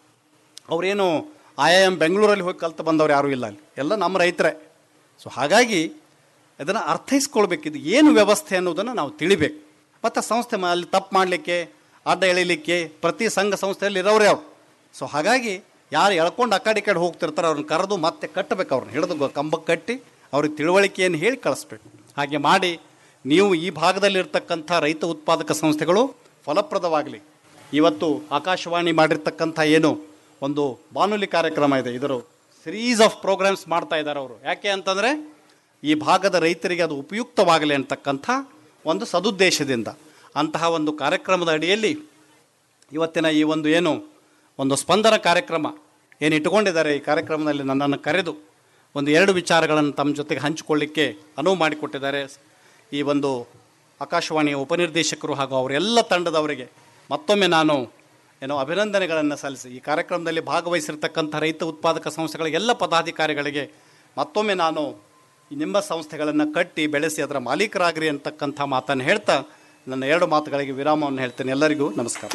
ಅವರೇನು ಐ ಐ ಎಮ್ ಬೆಂಗಳೂರಲ್ಲಿ ಹೋಗಿ ಕಲ್ತು ಬಂದವ್ರು ಯಾರೂ ಇಲ್ಲ ಅಲ್ಲಿ ಎಲ್ಲ ನಮ್ಮ ರೈತರೇ ಸೊ ಹಾಗಾಗಿ ಅದನ್ನು ಅರ್ಥೈಸ್ಕೊಳ್ಬೇಕು ಇದು ಏನು ವ್ಯವಸ್ಥೆ ಅನ್ನೋದನ್ನು ನಾವು ತಿಳಿಬೇಕು ಮತ್ತು ಸಂಸ್ಥೆ ಮ- ಅಲ್ಲಿ ತಪ್ಪು ಮಾಡಲಿಕ್ಕೆ ಅಡ್ಡ ಎಳಿಲಿಕ್ಕೆ ಪ್ರತಿ ಸಂಘ ಸಂಸ್ಥೆಯಲ್ಲಿ ಇರೋರೇ ಅವ್ರು ಸೊ ಹಾಗಾಗಿ ಯಾರು ಎಳ್ಕೊಂಡು ಆ ಕಡೆ ಈ ಕಡೆ ಹೋಗ್ತಿರ್ತಾರೆ ಅವ್ರನ್ನ ಕರೆದು ಮತ್ತೆ ಕಟ್ಟಬೇಕು ಅವ್ರನ್ನ ಹಿಡಿದು ಗೊ- ಕಂಬಕ್ಕೆ ಕಟ್ಟಿ ಅವ್ರಿಗೆ ತಿಳುವಳಿಕೆಯನ್ನು ಹೇಳಿ ಕಳಿಸ್ಬೇಕು ಹಾಗೆ ಮಾಡಿ ನೀವು ಈ ಭಾಗದಲ್ಲಿರ್ತಕ್ಕಂಥ ರೈತ ಉತ್ಪಾದಕ ಸಂಸ್ಥೆಗಳು ಫಲಪ್ರದವಾಗಲಿ ಇವತ್ತು ಆಕಾಶವಾಣಿ ಮಾಡಿರ್ತಕ್ಕಂಥ ಏನು ಒಂದು ಬಾನುಲಿ ಕಾರ್ಯಕ್ರಮ ಇದೆ ಇದರ ಸಿರೀಸ್ ಆಫ್ ಪ್ರೋಗ್ರಾಮ್ಸ್ ಮಾಡ್ತಾ ಇದ್ದಾರೆ ಅವರು ಯಾಕೆ ಅಂತಂದರೆ ಈ ಭಾಗದ ರೈತರಿಗೆ ಅದು ಉಪಯುಕ್ತವಾಗಲಿ ಅಂತಕ್ಕಂಥ ಒಂದು ಸದುದ್ದೇಶದಿಂದ ಅಂತಹ ಒಂದು ಕಾರ್ಯಕ್ರಮದ ಅಡಿಯಲ್ಲಿ ಇವತ್ತಿನ ಈ ಒಂದು ಏನು ಒಂದು ಸ್ಪಂದನ ಕಾರ್ಯಕ್ರಮ ಏನು ಇಟ್ಕೊಂಡಿದ್ದಾರೆ ಈ ಕಾರ್ಯಕ್ರಮದಲ್ಲಿ ನನ್ನನ್ನು ಕರೆದು ಒಂದು ಎರಡು ವಿಚಾರಗಳನ್ನು ತಮ್ಮ ಜೊತೆಗೆ ಹಂಚಿಕೊಳ್ಳಿಕ್ಕೆ ಅನುವು ಮಾಡಿಕೊಟ್ಟಿದ್ದಾರೆ ಈ ಒಂದು ಆಕಾಶವಾಣಿಯ ಉಪನಿರ್ದೇಶಕರು ಹಾಗೂ ಅವರೆಲ್ಲ ತಂಡದವರಿಗೆ ಮತ್ತೊಮ್ಮೆ ನಾನು ಏನೋ ಅಭಿನಂದನೆಗಳನ್ನು ಸಲ್ಲಿಸಿ ಈ ಕಾರ್ಯಕ್ರಮದಲ್ಲಿ ಭಾಗವಹಿಸಿರ್ತಕ್ಕಂಥ ರೈತ ಉತ್ಪಾದಕ ಸಂಸ್ಥೆಗಳ ಎಲ್ಲ ಪದಾಧಿಕಾರಿಗಳಿಗೆ ಮತ್ತೊಮ್ಮೆ ನಾನು ಈ ನಿಮ್ಮ ಸಂಸ್ಥೆಗಳನ್ನು ಕಟ್ಟಿ ಬೆಳೆಸಿ ಅದರ ಮಾಲೀಕರಾಗ್ರಿ ಅಂತಕ್ಕಂಥ ಮಾತನ್ನು ಹೇಳ್ತಾ ನನ್ನ ಎರಡು ಮಾತುಗಳಿಗೆ ವಿರಾಮವನ್ನು ಹೇಳ್ತೇನೆ ಎಲ್ಲರಿಗೂ ನಮಸ್ಕಾರ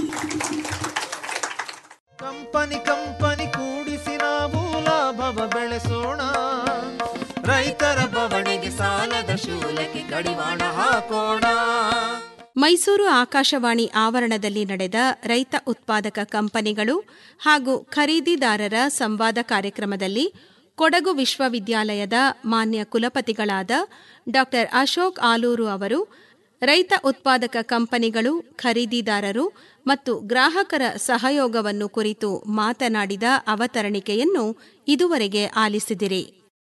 ಕಂಪನಿ ಕಂಪನಿ ಕೂಡಿಸಿ ನಾವು ಲಾಭವ ಬೆಳೆಸೋಣ ರೈತರ ಬವಣೆಗೆ ಸಾಲದ ಶೂಲಕ್ಕೆ ಕಡಿವಾಣ ಹಾಕೋಣ ಮೈಸೂರು ಆಕಾಶವಾಣಿ ಆವರಣದಲ್ಲಿ ನಡೆದ ರೈತ ಉತ್ಪಾದಕ ಕಂಪನಿಗಳು ಹಾಗೂ ಖರೀದಿದಾರರ ಸಂವಾದ ಕಾರ್ಯಕ್ರಮದಲ್ಲಿ ಕೊಡಗು ವಿಶ್ವವಿದ್ಯಾಲಯದ ಮಾನ್ಯ ಕುಲಪತಿಗಳಾದ ಡಾ ಅಶೋಕ್ ಆಲೂರು ಅವರು ರೈತ ಉತ್ಪಾದಕ ಕಂಪನಿಗಳು ಖರೀದಿದಾರರು ಮತ್ತು ಗ್ರಾಹಕರ ಸಹಯೋಗವನ್ನು ಕುರಿತು ಮಾತನಾಡಿದ ಅವತರಣಿಕೆಯನ್ನು ಇದುವರೆಗೆ ಆಲಿಸಿದಿರಿ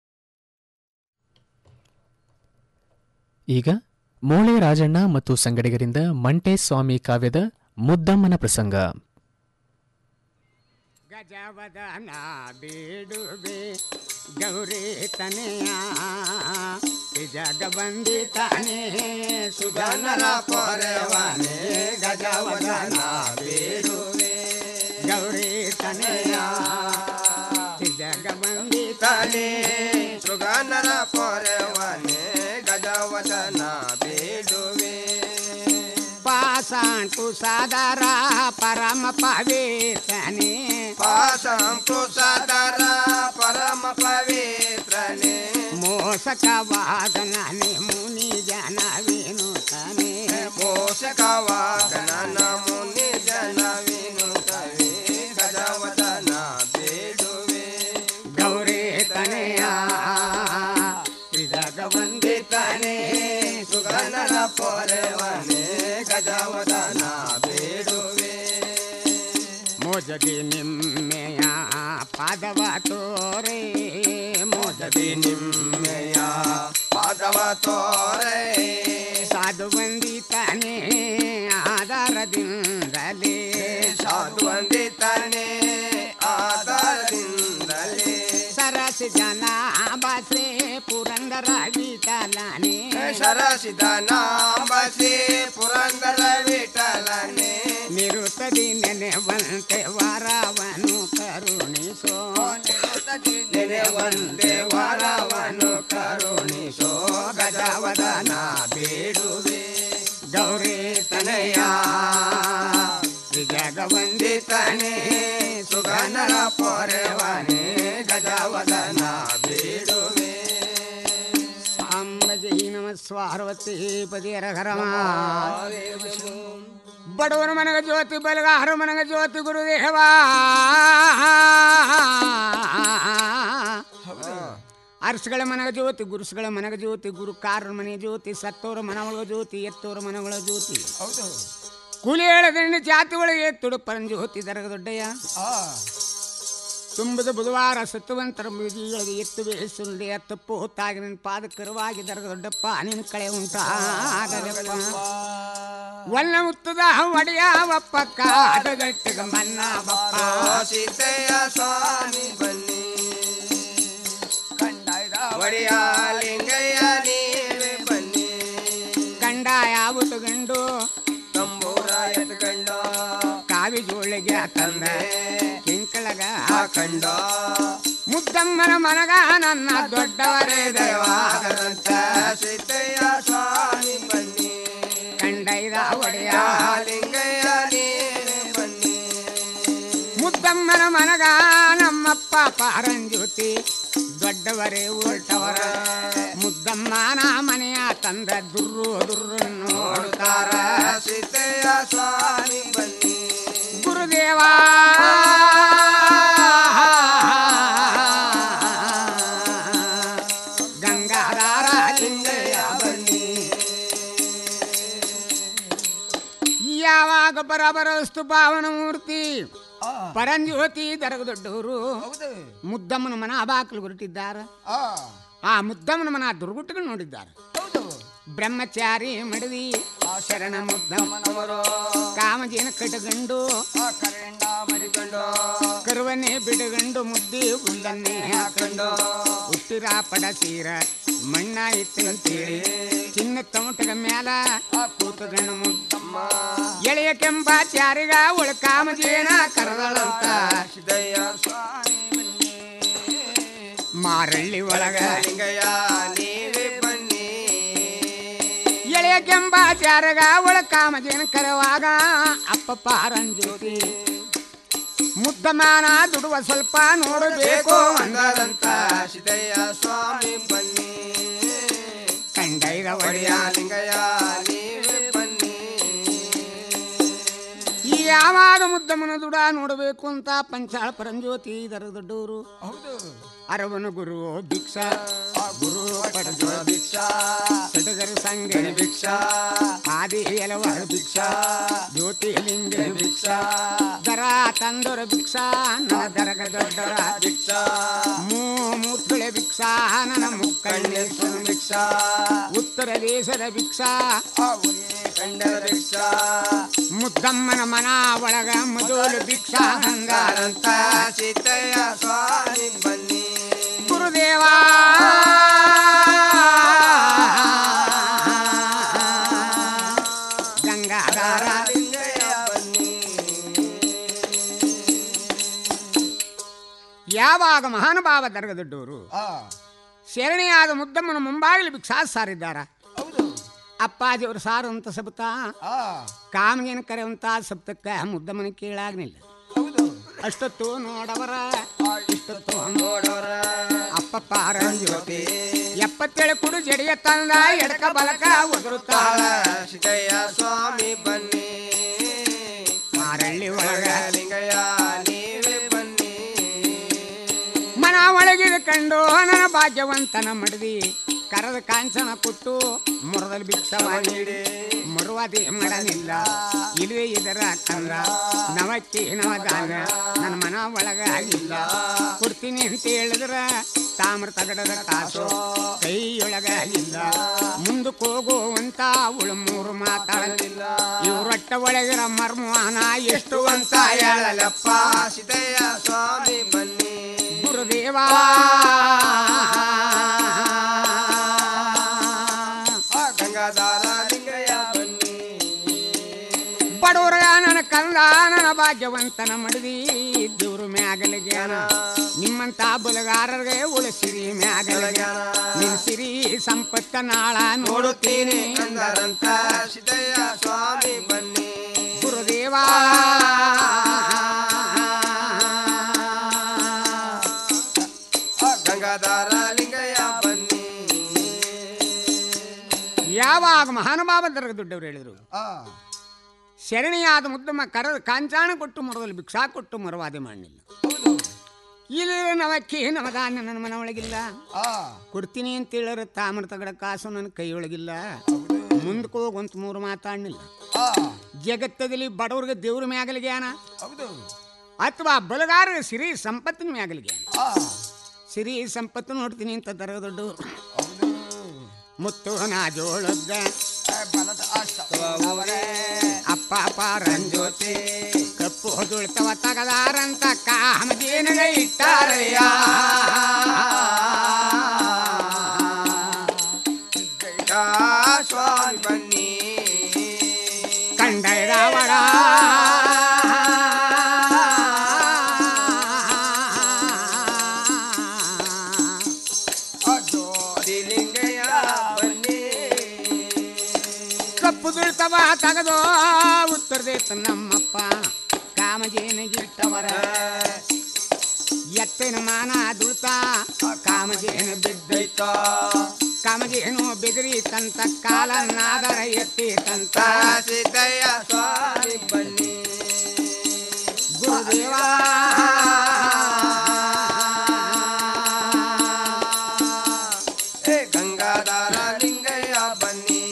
ಈಗ ಮೋಳೆ ರಾಜಣ್ಣ ಮತ್ತು ಸಂಗಡಿಗರಿಂದ ಮಂಟೇ ಸ್ವಾಮಿ ಕಾವ್ಯದ ಮುದ್ದಮ್ಮನ ಪ್ರಸಂಗ ಗಜವದನ ಬೇಡುವೆ ಗೌರಿ ತನೆಯ ಜಗವಂದಿತಾನೆ ಸುಗನರ ಪೊರೆವನೆ ಗಜವದನ ಬೇಡುವೆ ಗೌರಿ ತನೆಯ ಜಗವಂದಿತಾನೆ ಸುಗನರ ಪೊರೆವನೆ ಗಜವದನ ಬೇಡುವೆ ಪಾಸಾಂಟು ಸಾದರ ಪರಮ ಪವಿತ್ರನೆ ಪಾಸಂಪು ಸದರ ಪರಮ ಪವಿತ್ರನೆ ಮೋಸಕವಾದನನೆ ಮುನಿ ಜನವಿನುತನೆ ಮೋಸಕವಾದನ ಮುನಿ ಜನ ವಿನುತವೆ ಗಜವದನ ಬೇಡುವೆ ಗೌರಿ ತನೆಯ ವಂದಿತನೆ ಸುಗನರ ಪೊರೆವನೆ ಗಜವದನ ಬೇಡುವೆ ಮೋಜದಿ ನಿಮ್ಮೆಯ ಪಾದವ ತೋರೆ ಮೋಜದಿ ನಿಮ್ಮೆಯ ಪಾದವ ತೋರೆ ಸಾಧು ವಂದಿತನೆ ಆಧಾರದಿಂದಲೇ ಸಾಧು ವಂದಿತನೆ ಆಧಾರದಿಂದಲೇ ಸರಸಿ ಜನ ಬಸೆ ಪುರಂದರ ವಿಠಲನೆ ಶರಸಿದ ನಾಂಬಸಿ ಪುರಂದರ ವಿಠಲನೆ ನಿರುತ್ತದಿ ನೆನೆವಂತೆ ವರವನು ಕರುಣಿಸೋ ನೆನೆವಂತೆ ವರವನು ಕರುಣಿಸೋ ಗಜವದನ ಬೇಡುವೆ ಗೌರಿ ತನಯ ಜಗವಂದಿತನೆ ಸುಗನರ ಪೊರೆವನೆ ಗಜವದನ ಬೇಡುವೆ ಅಂಬಜಿ ನಮ ಸ್ವಾರ್ವತಿ ಪದಿಯರ ಹರಮ ಬಡವರ ಮನಗ ಜ್ಯೋತಿ ಬಲಗಾರ ಮನಗ ಜ್ಯೋತಿ ಗುರುದೇವ ಅರ್ಸ್ಗಳ ಮನಗ ಜ್ಯೋತಿ ಗುರುಸ್ಗಳ ಮನಗ ಜ್ಯೋತಿ ಗುರು ಕಾರರ ಮನೆ ಜ್ಯೋತಿ ಸತ್ತೋರ ಮನಗಳ ಜ್ಯೋತಿ ಎತ್ತೋರ ಮನಗಳ ಜ್ಯೋತಿ ಕೂಲಿ ಹೇಳದಂಡಿ ಜಾತಿ ಒಳಗೆ ತುಡು ಪರಂಜ್ಯೋತಿ ದರಗ ದೊಡ್ಡಯ್ಯ ತುಂಬದ ಬುಧವಾರ ಸತ್ತುವಂತರ ಬೀದಿಗಳಿಗೆ ಎತ್ತು ಬೇಸುಂಡೆ ತಪ್ಪು ಹೊತ್ತಾಗಿ ನಿನ್ನ ಪಾದ ಕರುವಾಗಿ ದರಗ ದೊಡ್ಡಪ್ಪ ನಿನ್ನ ಕಳೆ ಉಂಟಾಗದಪ್ಪ ಒಲ್ಲ ಮುತ್ತದ ಒಡೆಯವಪ್ಪ ಕಾದಗಟ್ಟಿಗ ಮನ್ನ ಬಪ್ಪ ಸೀತೆಯ ಸ್ವಾಮಿ ಬನ್ನಿ ಒಡೆಯ ಲಿಂಗಯ್ಯ ನೀವೇ ಬನ್ನಿ ಗಂಡ ಯಾವುದು ಗಂಡು ತಂಬೂರ ಎತ್ಕಂಡು ಕಾವಿ ಜೋಳಿಗೆ ತಂದೆ ಕಿಂಕಳಗ ಹಾಕಂಡ ಮುದ್ದಮ್ಮನ ಮನಗ ನನ್ನ ದೊಡ್ಡವರೇ ದೇವಾಗದಂತ ಸೀತೆಯ ಸ್ವಾಮಿ ಬನ್ನಿ ಕಂಡೈದ ಒಡೆಯ ಲಿಂಗಯ್ಯ ನೀವೇ ಬನ್ನಿ ಮುದ್ದಮ್ಮನ ಮನಗ ನಮ್ಮಪ್ಪ ಪಾರಂಜ್ಯೋತಿ ದೊಡ್ಡವರೇ ಉಲ್ಟವರ ಮುದ್ದಮ್ಮನ ಮನೆಯ ತಂದ ದುರ್ರು ದುರ್ರು ನೋಡುತ್ತಾರ ಸೀತೆಯ ಸ್ವಾಮಿ ಬನ್ನಿ ಗುರುದೇವ ಗಂಗಾಧಾರ ಲಿಂಗಯ್ಯ ಬನ್ನಿ ಯಾವಾಗ ಬರಬರಸ್ತು ಪಾವನ ಮೂರ್ತಿ ಪರಂಜ್ಯೋತಿ ದರಗ ದೊಡ್ಡವರು ಮುದ್ದಮ್ಮನ ಮನ ಅಬಾಕಲು ಹೊರಟಿದ್ದಾರ ಆ ಮುದ್ದಮ್ಮನ ಮನ ದುರ್ಗುಟ್ಟಗಳು ನೋಡಿದ್ದಾರೆ ಬ್ರಹ್ಮಚಾರಿ ಮಡದಿ ಶರಣ ಮುದ್ದಮ್ಮನವರು ಕಾಮಜೇನ ಕಟಗಂಡು ಕರೆಂಡ ಮರಿಕೊಂಡು ಕರುವನ್ನೇ ಬಿಡಗಂಡು ಮುದ್ದಿ ಉಲ್ಲನ್ನೇ ಹಾಕೊಂಡು ಹುಟ್ಟಿರ ಪಡ ಸೀರ ಮಣ್ಣಾಯಿತು ಅಂತೇಳಿ ಚಿನ್ನ ತಮಟಗ ಮ್ಯಾಲ ಕೂತದಣ್ಣ ಮುದ್ದಮ್ಮ ಎಳೆಯ ಕೆಂಪ ಚಾರಿಗ ಉಳ್ಕಾಮಜೇನ ಕರದಳಂತ ಸಿದ್ದಯ್ಯ ಸ್ವಾಮಿ ಮಾರಳ್ಳಿ ಒಳಗ ಲಿಂಗಯ್ಯ ನೀವೇ ಬನ್ನಿ ಎಳೆಯ ಕೆಂಪ ಚಾರಗ ಉಳ್ಕಾಮಜೇನ ಕರವಾಗ ಅಪ್ಪ ಪಾರಂಜ್ಯೋತಿ ಮುದ್ದಮಾನ ದುಡುವ ಸ್ವಲ್ಪ ನೋಡಬೇಕು ಬೇಕೋ ಅಂದದಂತ ಸಿದ್ದಯ್ಯ ಸ್ವಾಮಿ ಬನ್ನಿ ಕಂಡೈದ ಒಡೆಯ ಒಡೆಯ ಲಿಂಗಯ್ಯ ನೀವೇ ಬನ್ನಿ ಈ ಯಾವಾಗ ಮುದ್ದಮ್ಮನ ದುಡ ನೋಡಬೇಕು ಅಂತ ಪಂಚಾಳ ಪರಂಜ್ಯೋತಿ ಇದರ ದೊಡ್ಡವರು ಹೌದು ಅರವನ ಗುರು ಭಿಕ್ಷಾ ಗುರು ಪಡೆದ ಭಿಕ್ಷಾ ಸಡಗರ ಸಂಗನ ಭಿಕ್ಷಾ ಆದಿ ಎಲವರ ಭಿಕ್ಷಾ ಜ್ಯೋತಿಲಿಂಗ ಭಿಕ್ಷಾ ದರ ತಂದೊರ ಭಿಕ್ಷಾ ನನ್ನ ದರಗ ದೊಡ್ಡರ ಭಿಕ್ಷಾ ಮೂ ಮೂತ್ಳೆ ಭಿಕ್ಷಾ ನನ್ನ ಮುಕ್ಕಣ್ಣೆ ಕಣ್ಣೇಶ್ವರ ಭಿಕ್ಷಾ ಉತ್ತರ ದೇಶದ ಭಿಕ್ಷಾ ಕಂಡದ ಭಿಕ್ಷಾ ಮುದ್ದಮ್ಮನ ಮನ ಒಳಗ ಮಧುಲು ಭಿಕ್ಷಾ ಹಂಗಾರಂತ ಅಂತ ಸಿದ್ದಯ್ಯ ಸ್ವಾಮಿ ಬನ್ನಿ ಗುರುದೇವಾ ಗಂಗಾಧಾರ ಲಿಂಗಯ್ಯ ಬನ್ನಿ ಯಾವಾಗ ಮಹಾನುಭಾವ ದರ್ಗದೊಡ್ಡವರು ಆ ಶರಣಿಯಾದ ಮುದ್ದಮ್ಮನ ಮುಂಬಾಗಿಲು ಭಿಕ್ಷಾ ಸಾರಿದ್ದಾರ ಹೌದು ಅಪ್ಪಾಜಿಯವರು ಸಾರುವಂತ ಸಬತ ಆ ಕಾಮಗೇನ ಕರೆಯುವಂತ ಸಪ್ತಕ್ಕ ಮುದ್ದಮ್ಮನ ಕೇಳಾಗ್ನಿಲ್ಲ ಹೌದು ಅಷ್ಟೊತ್ತು ನೋಡವರ ಇಷ್ಟೊತ್ತು ನೋಡೋರ ಅಪ್ಪ ಪಾರಂಜ್ಯೋತಿ ಎಪ್ಪತ್ತೇಳು ಕುಡು ಜಡಿಯ ತಂದ ಎಡಕ ಬಲಕ ಉದುರುತ್ತಾಳ ತಾಳ ಸಿದ್ದಯ್ಯ ಸ್ವಾಮಿ ಬನ್ನಿ ಮಾರಳ್ಳಿ ಒಳಗ ಲಿಂಗಯ್ಯ ನೀವೇ ಬನ್ನಿ ಮನ ಒಳಗಿದ ಕಂಡು ನನ್ನ ಭಾಗ್ಯವಂತನ ಮಡದಿ ಕರದ ಕಾಂಚನ ಕೊಟ್ಟು ಮುರದಲ್ಲಿ ಭಿಕ್ಷವ ನೀಡಿ ಮುರುವದಿ ಮಾಡಲಿಲ್ಲ ಇಲ್ಲವೇ ಇದರ ಕಂದ ನವಕ್ಕಿ ನವದಾನ ನನ್ನ ಮನ ಒಳಗ ಆಗಿಲ್ಲ ಕೊಡ್ತೀನಿ ಅಂತ ಹೇಳಿದ್ರ ತಾಮ್ರ ತಗಡದ ಕಾಸು ಕೈಯೊಳಗ ಇಲ್ಲ ಮುಂದಕ್ಕೆ ಹೋಗುವಂತ ಅವಳು ಮೂರು ಮಾತಾಡಲಿಲ್ಲ ಇವ್ರೊಟ್ಟ ಒಳಗಿರ ಮರ್ಮವಾನ ಎಷ್ಟು ಅಂತ ಹೇಳಲಪ್ಪ ಸಿದ್ದಯ್ಯ ಸ್ವಾಮಿ ಬನ್ನಿ ಗುರುದೇವಾ ಆ ಗಂಗಾಧಾರ ಲಿಂಗಯ್ಯ ಬನ್ನಿ ಬಡವರ ನನ್ನ ಕಂದ ನನ್ನ ಭಾಗ್ಯವಂತನ ಮಡದಿ ದೇವ್ರ ಮ್ಯಾಗಲ ಜ್ಞಾನ ನಿಮ್ಮಂತ ಬಲಗಾರರಿಗೆ ಉಳಿಸಿರಿ ಮ್ಯಾಗಲ ಜ್ಞಾನ ನಿನ್ ಸಿರಿ ಸಂಪತ್ತ ನಾಳ ನೋಡುತ್ತೀನಿ ಅಂದರಂತ ಸಿದ್ದಯ್ಯ ಸ್ವಾಮಿ ಬನ್ನಿ ಗುರುದೇವಾ ಆ ಗಂಗಾಧಾರ ಲಿಂಗಯ್ಯ ಬನ್ನಿ ಯಾವಾಗ ಮಹಾನುಭಾವ ದರ್ಗ ದೊಡ್ಡವರು ಹೇಳಿದ್ರು ಆ ಶರಣಿಯಾದ ಮುದ್ದಮ್ಮ ಕರ ಕಾಂಚಾಣ ಕೊಟ್ಟು ಮರದಲ್ಲಿ ಭಿಕ್ಷಾ ಕೊಟ್ಟು ಮರವಾದೆ ಮಾಡಲಿಲ್ಲ ಹೌದು ಇಲ್ಲಿ ನವಕ್ಕಿ ನವದಾನ ನನ್ನ ಮನ ಒಳಗಿಲ್ಲ ಆ ಕೊಡ್ತೀನಿ ಅಂತ ಹೇಳೋರು ತಾಮ್ರ ತಗಡ ಕಾಸು ನನ್ನ ಕೈಯೊಳಗಿಲ್ಲ ಮುಂದಕ್ಕೆ ಹೋಗುವಂತ ಮೂರು ಮಾತಾಡಲಿಲ್ಲ ಆ ಜಗತ್ತದಲ್ಲಿ ಬಡವ್ರಿಗೆ ದೇವ್ರ ಮ್ಯಾಗಲ ಜ್ಞಾನ ಹೌದು ಅಥವಾ ಬಲಗಾರ ಸಿರಿ ಸಂಪತ್ತಿನ ಮ್ಯಾಗಲ ಜ್ಞಾನ ಆ ಸಿರಿ ಸಂಪತ್ತು ನೋಡ್ತೀನಿ ಅಂತ ದರ ದೊಡ್ಡವರು ಹೌದು ಮುತ್ತು ನಾ ಜೋಳದ್ದ ಬಲದ ಅಷ್ಟವರೇ ಅಪ್ಪ ಪಾರಂಜ್ಯೋತಿ ಕಪ್ಪು ಹೊದುಳ್ತವ ತಗದಾರಂತ ಕಾಮದೇನಗ ಇಟ್ಟಾರಯ್ಯ ಸ್ವಾಮಿ ಬನ್ನಿ ಕಂಡೈ ರಾವಣ ಅಜೋರಿ ಲಿಂಗಯ್ಯ ಬನ್ನಿ ಕಪ್ಪು ದುಳ್ತವ ತಗದೋ ಉತ್ತರದೇತ ನಮ್ಮಪ್ಪ ಕಾಮಜೇನಗಿಟ್ಟವರ ಎತ್ತಿನ ಮಾನ ದುಳ್ತ ಕಾಮಜೇನ ಬಿದ್ದೈತ ಕಾಮಜೇನು ಬೆದರಿ ತಂತ ಕಾಲನ್ನಾದರ ಎತ್ತಿ ತಂತ ಸಿದ್ದಯ್ಯ ಸ್ವಾಮಿ ಬನ್ನಿ ಗುರುದೇವಾ ಹೇ ಗಂಗಾಧಾರ ಲಿಂಗಯ್ಯ ಬನ್ನಿ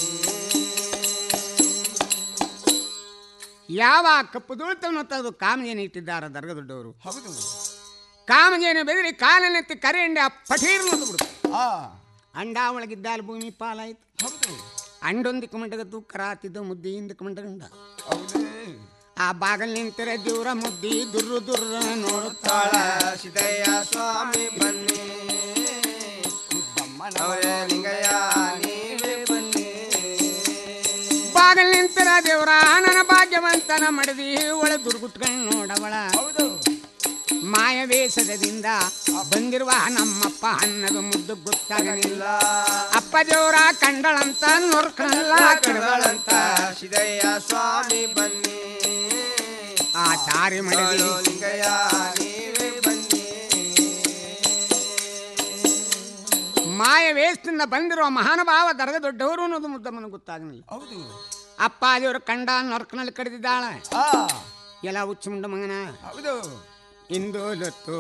ಯಾವ ಕಪ್ಪು ದುಳ್ತವನ್ನು ತೆಗೆದು ಕಾಮಜೇನ ಇಟ್ಟಿದ್ದಾರ ದರ್ಗ ದೊಡ್ಡವರು ಹೌದು ಕಾಮಜೇನ ಬೆದರಿ ಕಾಲನೆತ್ತಿ ಕರೆಯಂಡೆ ಆ ಪಠೀರ್ನ ಬಿಡುತ್ತೆ ಆ ಅಂಡ ಒಳಗಿದ್ದಾಲ ಭೂಮಿ ಪಾಲಾಯ್ತು ಹೌದು ಅಂಡೊಂದಿಕ್ಕೆ ಮಂಡಗದ್ದು ಕರಾತಿದ್ದು ಮುದ್ದಿಯಿಂದ ಮಂಡಗಂಡ ಹೌದು ಆ ಬಾಗಲ್ ನಿಂತಿರ ದೇವ್ರ ಮುದ್ದಿ ದುರ್ರು ದುರ್ರ ನೋಡುತ್ತಾಳ ತಾಳ ಸಿದ್ದಯ್ಯ ಸ್ವಾಮಿ ಬನ್ನಿ ಅವರೇ ಬಾಗಲ್ ನಿಂತರ ದೇವ್ರ ನನ್ನ ಭಾಗ್ಯವಂತನ ಮಡದಿ ಒಳ ದುರ್ಗುಟ್ಕೊಂಡು ನೋಡವಳ ಮಾಯ ವೇಷದಿಂದ ಬಂದಿರುವ ನಮ್ಮಪ್ಪ ಅನ್ನದು ಮುದ್ದು ಗೊತ್ತಾಗಲಿಲ್ಲ ಅಪ್ಪ ದೇವ್ರ ಕಂಡಳಂತ ನೋಡ್ಕಳಲ್ಲ ಕಡಗಳಂತ ಸಿದಯ್ಯ ಸ್ವಾಮಿ ಬನ್ನಿ ಆ ಚಾರಿ ಮಡದಿ ಬಾಳೋ ಲಿಂಗಯ್ಯ ನೀವೇ ಬನ್ನಿ ಮಾಯ ವೇಷದಿಂದ ಬಂದಿರುವ ಮಹಾನುಭಾವ ದರ್ಗ ದೊಡ್ಡವರು ಅನ್ನೋದು ಮುದ್ದಮ್ಮನ ಗೊತ್ತಾಗಲಿಲ್ಲ ಹೌದು ಅಪ್ಪ ದೇವ್ರ ಕಂಡ ನರ್ಕನಲ್ಲಿ ಕಡಿದಿದ್ದಾಳೆ ಎಲ್ಲ ಹುಚ್ಚು ಮುಂಡ ಮಗನ ಹೌದು ಇಂದು ಲೊತ್ತು